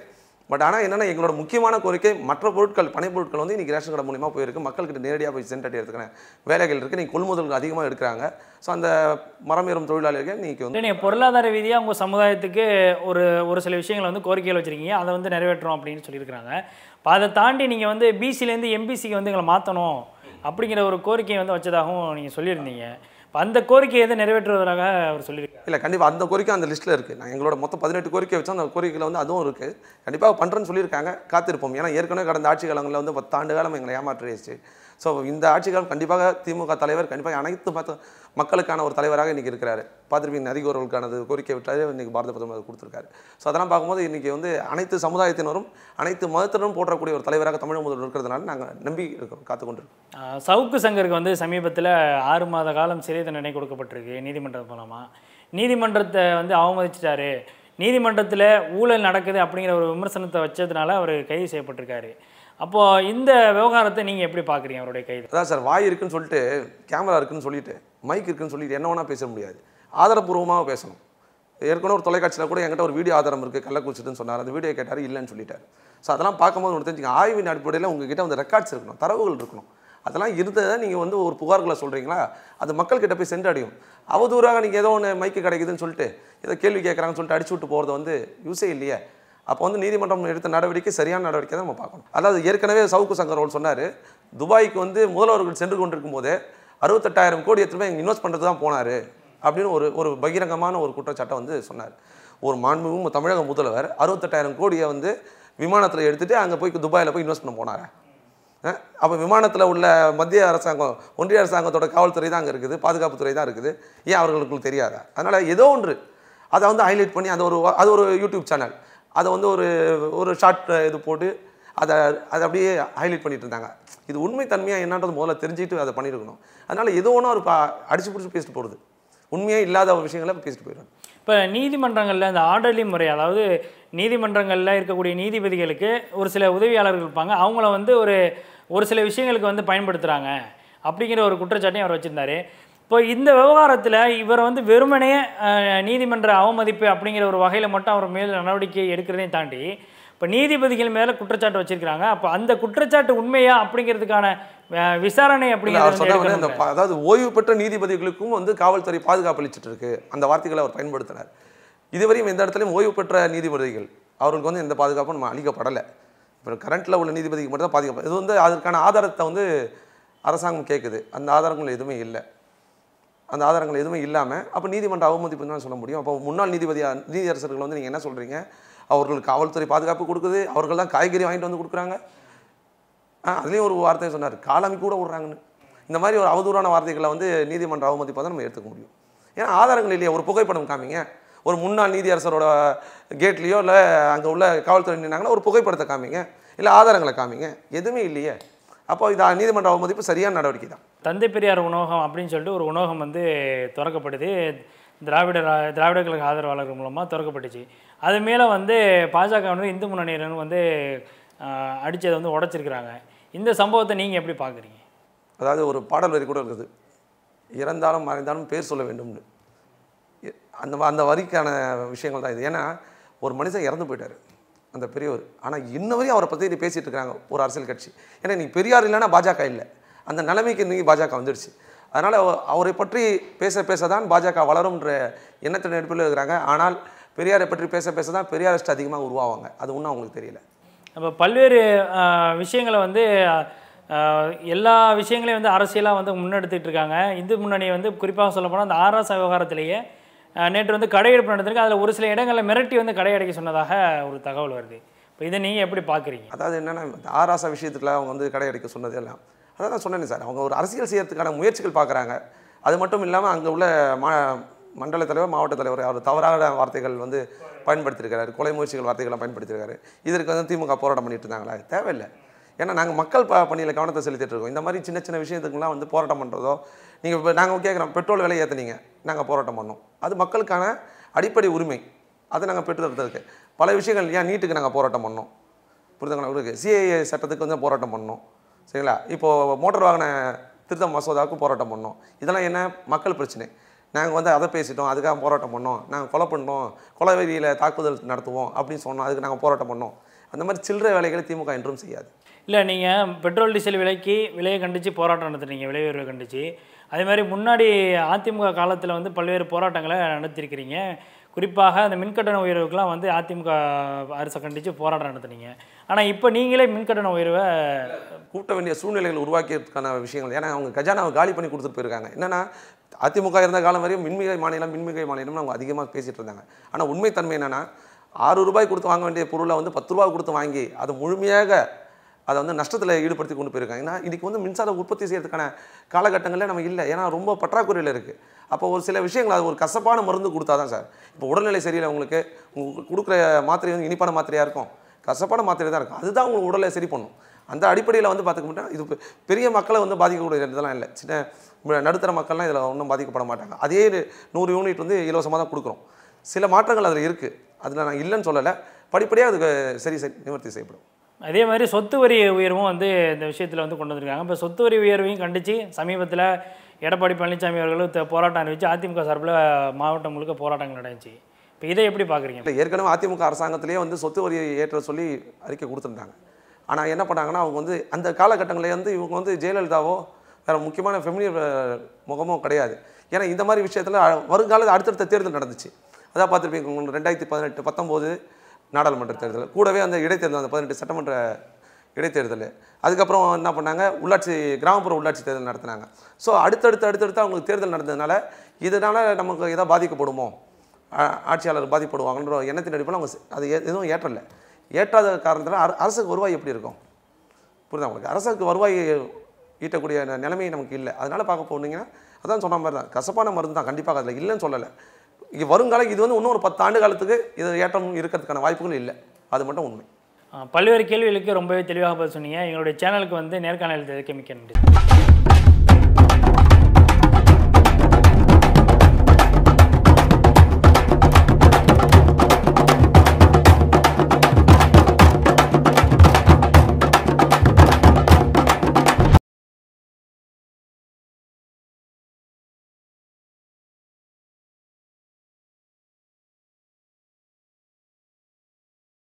பட் ஆனால் என்னென்னா எங்களோட முக்கியமான கோரிக்கை மற்ற பொருட்கள் பனை பொருட்கள் வந்து இன்றைக்கி ரேஷன் கடை மூலியமாக போயிருக்கு மக்கள்கிட்ட நேரடியாக போய் சென்றடைகிறதுக்கான வேலைகள் இருக்குது நீங்கள் கொள்முதல் அதிகமாக எடுக்கிறாங்க ஸோ அந்த மரம் ஏறும் தொழிலாளர்கள் நீங்கள் வந்து நீங்கள் பொருளாதார ரீதியாக உங்கள் சமுதாயத்துக்கு ஒரு ஒரு சில விஷயங்களை வந்து கோரிக்கைகள் வச்சுருக்கீங்க அதை வந்து நிறைவேற்றோம் அப்படின்னு சொல்லியிருக்கிறாங்க இப்போ அதை தாண்டி நீங்கள் வந்து பிசிலேருந்து எம்பிசிக்கு வந்து எங்களை மாற்றணும் அப்படிங்கிற ஒரு கோரிக்கையை வந்து வச்சதாகவும் நீங்கள் சொல்லியிருந்தீங்க இப்போ அந்த கோரிக்கையை எதை நிறைவேற்றுவதாக அவர் சொல்லியிருக்காரு இல்லை கண்டிப்பாக அந்த கோரிக்கை அந்த லிஸ்ட்டில் இருக்குது நான் எங்களோட மொத்தம் பதினெட்டு கோரிக்கை வச்சா அந்த கோரிக்கையில் வந்து அதுவும் இருக்குது கண்டிப்பாக பண்ணுறேன்னு சொல்லியிருக்காங்க காத்திருப்போம் ஏன்னா ஏற்கனவே கடந்த ஆட்சி காலங்களில் வந்து பத்தாண்டு காலம் எங்களை ஏமாற்றிடுச்சு ஸோ இந்த ஆட்சி காலம் கண்டிப்பாக திமுக தலைவர் கண்டிப்பாக அனைத்து மத்த மக்களுக்கான ஒரு தலைவராக இன்றைக்கி இருக்கிறாரு பார்த்துருப்பீங்க நரிகோர்களுக்கானது கோரிக்கை விட்டாலே இன்றைக்கி பாரத பிரதமர் கொடுத்துருக்காரு ஸோ அதெல்லாம் பார்க்கும்போது இன்றைக்கி வந்து அனைத்து சமுதாயத்தினரும் அனைத்து மதத்தினரும் போற்றக்கூடிய ஒரு தலைவராக தமிழக முதல்வர் இருக்கிறதுனால நாங்கள் நம்பி இருக்கோம் காத்துக்கொண்டிருக்கோம் ஆஹ் சவுக்கு சங்கருக்கு வந்து சமீபத்தில் ஆறு மாத காலம் சிறை தண்டனை கொடுக்கப்பட்டிருக்கு நீதிமன்றம் மூலமாக நீதிமன்றத்தை வந்து அவமதிச்சிட்டாரு நீதிமன்றத்தில் ஊழல் நடக்குது அப்படிங்கிற ஒரு விமர்சனத்தை வச்சதுனால அவர் கைது செய்யப்பட்டிருக்காரு அப்போது இந்த விவகாரத்தை நீங்கள் எப்படி பார்க்குறீங்க அவருடைய கைது அதான் சார் வாய் இருக்குன்னு சொல்லிட்டு கேமரா இருக்குன்னு சொல்லிட்டு மைக் இருக்குன்னு சொல்லிட்டு என்ன வேணால் பேச முடியாது ஆதாரப்பூர்வமாக பேசணும் ஏற்கனவே ஒரு தொலைக்காட்சியில் கூட என்கிட்ட ஒரு வீடியோ ஆதாரம் இருக்குது கள்ளக்குறிச்சிட்டுன்னு சொன்னார் அந்த வீடியோ கேட்டார் இல்லைன்னு சொல்லிட்டார் ஸோ அதெல்லாம் பார்க்கும்போது ஒன்று தெரிஞ்சுங்க ஆய்வின் அடிப்படையில் உங்ககிட்ட வந்து ரெக்கார்ட்ஸ் இருக்கணும் தரவுகள் இருக்கணும் அதெல்லாம் இருந்ததை நீங்கள் வந்து ஒரு புகார்களை சொல்கிறீங்களா அது மக்கள்கிட்ட போய் சென்றடையும் அவதூறாக நீங்கள் ஏதோ ஒன்று மைக்கு கிடைக்குதுன்னு சொல்லிட்டு ஏதோ கேள்வி கேட்குறாங்கன்னு சொல்லிட்டு அடிச்சு விட்டு போகிறது வந்து யூஸே இல்லையே அப்போ வந்து நீதிமன்றம் எடுத்த நடவடிக்கை சரியான நடவடிக்கை தான் நம்ம பார்க்கணும் அதாவது ஏற்கனவே சவுக்கு சங்கர் அவர்கள் சொன்னார் துபாய்க்கு வந்து முதல்வர்கள் சென்று கொண்டிருக்கும் போதே அறுபத்தெட்டாயிரம் கோடி எடுத்துட்டு போய் இன்வெஸ்ட் பண்ணுறது தான் போனார் அப்படின்னு ஒரு ஒரு பகிரங்கமான ஒரு குற்றச்சாட்டை வந்து சொன்னார் ஒரு மாண்புமிகு தமிழக முதல்வர் அறுபத்தெட்டாயிரம் கோடியை வந்து விமானத்தில் எடுத்துட்டு அங்கே போய் துபாயில் போய் இன்வெஸ்ட் பண்ண போனார் அப்போ விமானத்தில் உள்ள மத்திய அரசாங்கம் ஒன்றிய அரசாங்கத்தோட காவல்துறை தான் அங்கே இருக்குது பாதுகாப்புத்துறை தான் இருக்குது ஏன் அவர்களுக்கு தெரியாதா அதனால் ஏதோ ஒன்று அதை வந்து ஹைலைட் பண்ணி அது ஒரு அது ஒரு யூடியூப் சேனல் அதை வந்து ஒரு ஒரு ஷார்ட் இது போட்டு அதை அதை அப்படியே ஹைலைட் பண்ணிட்டு இருந்தாங்க இது உண்மை தன்மையாக என்னன்றது முதல்ல தெரிஞ்சுட்டு அதை பண்ணியிருக்கணும் அதனால் ஏதோ ஒன்று ஒரு பா அடிச்சு பிடிச்சி பேசிட்டு போகிறது உண்மையே இல்லாத ஒரு விஷயங்களை பேசிட்டு போயிடுவாங்க இப்போ நீதிமன்றங்களில் இந்த ஆர்டர்லி முறை அதாவது நீதிமன்றங்களில் இருக்கக்கூடிய நீதிபதிகளுக்கு ஒரு சில உதவியாளர்கள் இருப்பாங்க அவங்கள வந்து ஒரு ஒரு சில விஷயங்களுக்கு வந்து பயன்படுத்துகிறாங்க அப்படிங்கிற ஒரு குற்றச்சாட்டையும் அவர் வச்சுருந்தாரு இப்போ இந்த விவகாரத்தில் இவர் வந்து வெறுமனே அஹ், நீதிமன்ற அவமதிப்பு அப்படிங்கிற ஒரு வகையில் மட்டும் அவர் மேல் நடவடிக்கை எடுக்கிறதையும் தாண்டி இப்போ நீதிபதிகள் மேலே குற்றச்சாட்டு வச்சிருக்கிறாங்க அப்போ அந்த குற்றச்சாட்டு உண்மையா அப்படிங்கிறதுக்கான அஹ், விசாரணை இல்ல, அப்படிங்கிறது அவர் வந்து சொன்ன வந்து அந்த எடுக்கணும்ல. பா- அதாவது ஓய்வு பெற்ற நீதிபதிகளுக்கும் வந்து காவல்துறை பாதுகாப்பு அளிச்சிட்டு இருக்கு அந்த வார்த்தைகளை அவர் பயன்படுத்தினார் இதுவரையும் எந்த இடத்துலையும் ஓய்வு பெற்ற நீதிபதிகள் அவர்களுக்கு வந்து எந்த பாதுகாப்பும் நம்ம அளிக்கப்படலை இப்போ கரண்ட்டில் உள்ள நீதிபதிக்கு மட்டும் தான் பாதுகாப்பு இது வந்து அதற்கான ஆதாரத்தை வந்து அரசாங்கம் கேட்குது அந்த ஆதாரங்கள் எதுவுமே இல்லை அந்த ஆதாரங்கள் எதுவுமே இல்லாமல் அப்போ நீதிமன்ற அவமதிப்புன்னு தான் சொல்ல முடியும் அப்போ முன்னாள் நீதிபதி நீதியரசர்கள் வந்து நீங்கள் என்ன சொல்கிறீங்க அவர்களுக்கு காவல்துறை பாதுகாப்பு கொடுக்குது அவர்கள் தான் காய்கறி வாங்கிட்டு வந்து கொடுக்குறாங்க ஆ அதுலேயும் ஒரு வார்த்தையை சொன்னார் காலமி கூட விட்றாங்கன்னு இந்த மாதிரி ஒரு அவதூறான வார்த்தைகளை வந்து நீதிமன்ற அவமதிப்பாக தான் நம்ம எடுத்துக்க முடியும் ஏன்னா ஆதாரங்கள் இல்லையா ஒரு புகைப்படம் காமிங்க ஒரு முன்னாள் நீதியரசரோட கேட்லேயோ இல்லை அங்கே உள்ள காவல்துறை நின்னாங்கன்னா ஒரு புகைப்படத்தை காமிங்க இல்லை ஆதாரங்களை காமிங்க எதுவுமே இல்லையே அப்போ இது நீதிமன்ற அவமதிப்பு சரியான நடவடிக்கை தான் தந்தை பெரியார் உணவகம் அப்படின்னு சொல்லிட்டு ஒரு உணவகம் வந்து திறக்கப்படுது திராவிட ரா- திராவிட கழக ஆதரவாளர்கள் மூலமாக திறக்கப்பட்டுச்சு அது மேலே வந்து பாஜக வந்து இந்து முன்னணியினர் வந்து ஆஹ், அடிச்சதை வந்து உடைச்சிருக்கிறாங்க இந்த சம்பவத்தை நீங்கள் எப்படி பார்க்குறீங்க அதாவது ஒரு பாடல் வரி கூட இருக்குது இறந்தாலும் மறைந்தாலும் பேர் சொல்ல வேண்டும்னு இ- அந்த வ- அந்த வரிக்கான விஷயங்கள் தான் இது ஏன்னா ஒரு மனுஷன் இறந்து போயிட்டார் அந்த பெரியவர் ஆனால் இன்ன வரையும் அவரை பற்றி பேசிட்டு இருக்காங்க ஒரு அரசியல் கட்சி ஏன்னா நீ பெரியார் இல்லைன்னா பாஜக இல்லை அந்த நிலைமைக்கு இன்னைக்கு பாஜக வந்துடுச்சு அதனால் அவரை பற்றி பேச பேச தான் பாஜக வளரும்ன்ற எண்ணத்தின் அடிப்படையில் இருக்கிறாங்க ஆனால் பெரியாரை பற்றி பேச பேச தான் பெரியாரிஸ்ட் அதிகமாக உருவாவாங்க அது ஒன்றும் அவங்களுக்கு தெரியல அப்போ பல்வேறு ஆஹ், விஷயங்களை வந்து ஆஹ், எல்லா விஷயங்களையும் வந்து அரசியலாக வந்து முன்னெடுத்துட்டு இருக்காங்க இந்து முன்னணி வந்து குறிப்பாக சொல்லப்போனால் அந்த ஆர்எஸ் விவகாரத்திலேயே ஆஹ், நேற்று வந்து கடையெடுப்பு நடந்திருக்கு அதில் ஒரு சில இடங்களில் மிரட்டி வந்து கடையடைக்க சொன்னதாக ஒரு தகவல் வருது இப்போ இதை நீங்கள் எப்படி பார்க்குறீங்க அதாவது என்னென்னா ஆராசா விஷயத்துல அவங்க வந்து கடை அடைக்க சொன்னது எல்லாம் அதான் நான் சொன்னேனே சார் அவங்க ஒரு அரசியல் செய்யறதுக்கான முயற்சிகள் பார்க்குறாங்க அது மட்டும் இல்லாமல் அங்கே உள்ள மா மண்டல தலைவர் மாவட்ட தலைவர் அவர் தவறான வார்த்தைகள் வந்து பயன்படுத்தியிருக்காரு கொலை முயற்சிகள் வார்த்தைகளை பயன்படுத்தியிருக்காரு இதற்கு வந்து திமுக போராட்டம் பண்ணிட்டு இருந்தாங்களா தேவையில்லை ஏன்னா நாங்கள் மக்கள் ப பணியில் கவனத்தை செலுத்திட்டு இருக்கோம் இந்த மாதிரி சின்ன சின்ன விஷயத்துக்குலாம் வந்து போராட்டம் பண்ணுறதோ நீங்கள் இப்போ நாங்கள் கேட்குறோம் பெட்ரோல் விலை ஏற்றுனீங்க நாங்கள் போராட்டம் பண்ணோம் அது மக்களுக்கான அடிப்படை உரிமை அதை நாங்கள் பெற்றுத்தரதுக்கு பல விஷயங்கள் ஏன் நீட்டுக்கு நாங்கள் போராட்டம் பண்ணோம் புரிதுங்களா உங்களுக்கு சிஏஏ சட்டத்துக்கு வந்து போராட்டம் பண்ணோம் சரிங்களா இப்போது மோட்டார் வாகன திருத்த மசோதாவுக்கு போராட்டம் பண்ணோம் இதெல்லாம் என்ன மக்கள் பிரச்சனை நாங்கள் வந்து அதை பேசிட்டோம் அதுக்காக போராட்டம் பண்ணோம் நாங்கள் கொலை பண்ணோம் கொலை வெறியில் தாக்குதல் நடத்துவோம் அப்படின்னு சொன்னோம் அதுக்கு நாங்கள் போராட்டம் பண்ணோம் அந்த மாதிரி சில்லறை வேலைகளை திமுக என்றும் செய்யாது இல்லை நீங்கள் பெட்ரோல் டீசல் விலைக்கு விலையை கண்டித்து போராட்டம் நடத்துனீங்க விலை உயர்வை கண்டித்து அதே மாதிரி முன்னாடி அதிமுக காலத்தில் வந்து பல்வேறு போராட்டங்களை நடத்தியிருக்கிறீங்க குறிப்பாக அந்த மின்கட்டண உயர்வுக்கெலாம் வந்து அதிமுக அரசை கண்டித்து போராட்டம் நடத்துனீங்க ஆனால் இப்போ நீங்களே மின்கட்டண உயர்வை கூட்ட வேண்டிய சூழ்நிலைகள் உருவாக்கியதுக்கான விஷயங்கள் ஏன்னா அவங்க கஜானாவை காலி பண்ணி கொடுத்துட்டு போயிருக்காங்க என்னன்னா அதிமுக இருந்த காலம் வரையும் மின்மிகை மாநிலம் மின்மிகை மாநிலம்னு அவங்க அதிகமாக பேசிட்டு இருந்தாங்க ஆனால் உண்மைத்தன்மை என்னன்னா ஆறு ரூபாய் கொடுத்து வாங்க வேண்டிய பொருளை வந்து பத்து ரூபாய் கொடுத்து வாங்கி அதை முழுமையாக அதை வந்து நஷ்டத்தில் ஈடுபடுத்தி கொண்டு போயிருக்காங்க ஏன்னா இன்றைக்கி வந்து மின்சார உற்பத்தி செய்யறதுக்கான காலகட்டங்களில் நம்ம இல்லை ஏன்னா ரொம்ப பற்றாக்குறையில் இருக்குது அப்போ ஒரு சில விஷயங்கள் அது ஒரு கசப்பான மருந்து கொடுத்தா தான் சார் இப்போ உடல்நிலை சரியில்லை உங்களுக்கு உங்களுக்கு கொடுக்குற மாத்திரை வந்து இனிப்பான மாத்திரையாக இருக்கும் கசப்பான மாத்திரை தான் இருக்கும் அதுதான் உங்கள் உடலை சரி பண்ணும் அந்த அடிப்படையில் வந்து பார்த்துக்கிட்டா இது பெ- பெரிய மக்களை வந்து பாதிக்கக்கூடிய இதெல்லாம் இல்லை சின்ன ம- நடுத்தர மக்கள்லாம் இதில் ஒன்றும் பாதிக்கப்பட மாட்டாங்க அதே நூறு யூனிட் வந்து இலவசமாக தான் கொடுக்குறோம் சில மாற்றங்கள் அதில் இருக்குது அதில் நான் இல்லைன்னு சொல்லலை படிப்படியாக அதுக்கு சரி சரி நிவர்த்தி செய்யப்படும் அதே மாதிரி சொத்து வரி உயர்வும் வந்து இந்த விஷயத்தில் வந்து கொண்டு வந்திருக்காங்க இப்போ சொத்து வரி உயர்வையும் கண்டித்து சமீபத்தில் எடப்பாடி பழனிசாமி அவர்களும் த- போராட்டம் அறிவிச்சு அதிமுக சார்பில் மாவட்டம் முழுக்க போராட்டங்கள் நடந்துச்சு இப்போ இதை எப்படி பார்க்குறீங்க இல்லை ஏற்கனவே அதிமுக அரசாங்கத்திலேயே வந்து சொத்து வரியை ஏற்ற சொல்லி அறிக்கை கொடுத்துருந்தாங்க ஆனால் என்ன பண்ணாங்கன்னா அவங்க வந்து அந்த காலகட்டங்களில் வந்து இவங்க வந்து ஜெயலலிதாவோ வேறு முக்கியமான ஃபெமிலியர் முகமோ கிடையாது ஏன்னா இந்த மாதிரி விஷயத்தில் வருங்காலத்தில் அடுத்தடுத்த தேர்தல் நடந்துச்சு அதான் பார்த்துருப்பீங்க உங்களுக்கு ரெண்டாயிரத்தி பதினெட்டு பத்தொம்போது நாடாளுமன்ற தேர்தல் கூடவே அந்த இடைத்தேர்தல் அந்த பதினெட்டு சட்டமன்ற இடைத்தேர்தல் அதுக்கப்புறம் என்ன பண்ணாங்க உள்ளாட்சி கிராமப்புற உள்ளாட்சி தேர்தல் நடத்தினாங்க ஸோ அடுத்தடுத்து அடுத்தடுத்து அவங்களுக்கு தேர்தல் நடந்ததுனால இதனால் நமக்கு எதாவது பாதிக்கப்படுமோ ஆ- ஆட்சியாளர் பாதிப்படுவாங்கன்ற எண்ணத்தின் அடிப்படையில் அவங்க செ- அது எ- எதுவும் ஏற்றல ஏற்றாத காரணத்தில் அர- அரசுக்கு வருவாய் எப்படி இருக்கும் புரியுதா உங்களுக்கு அரசுக்கு வருவாய் ஈட்டக்கூடிய ந- நிலைமை நமக்கு இல்லை அதனால பார்க்க போனீங்கன்னா அதான் சொன்ன மாதிரி தான் கசப்பான மருந்து தான் கண்டிப்பாக அதில் இல்லைன்னு சொல்லலை இங்கே வருங்காலம் இது வந்து இன்னும் ஒரு பத்து ஆண்டு காலத்துக்கு இது ஏற்றம் இருக்கிறதுக்கான வாய்ப்புகள் இல்லை அது மட்டும் உண்மை ஆ, பல்வேறு கேள்விகளுக்கு ரொம்பவே தெளிவாக பதில் சொன்னீங்க எங்களுடைய சேனலுக்கு வந்து நேர்காணல் தெரிவிக்க மிக்க நன்றி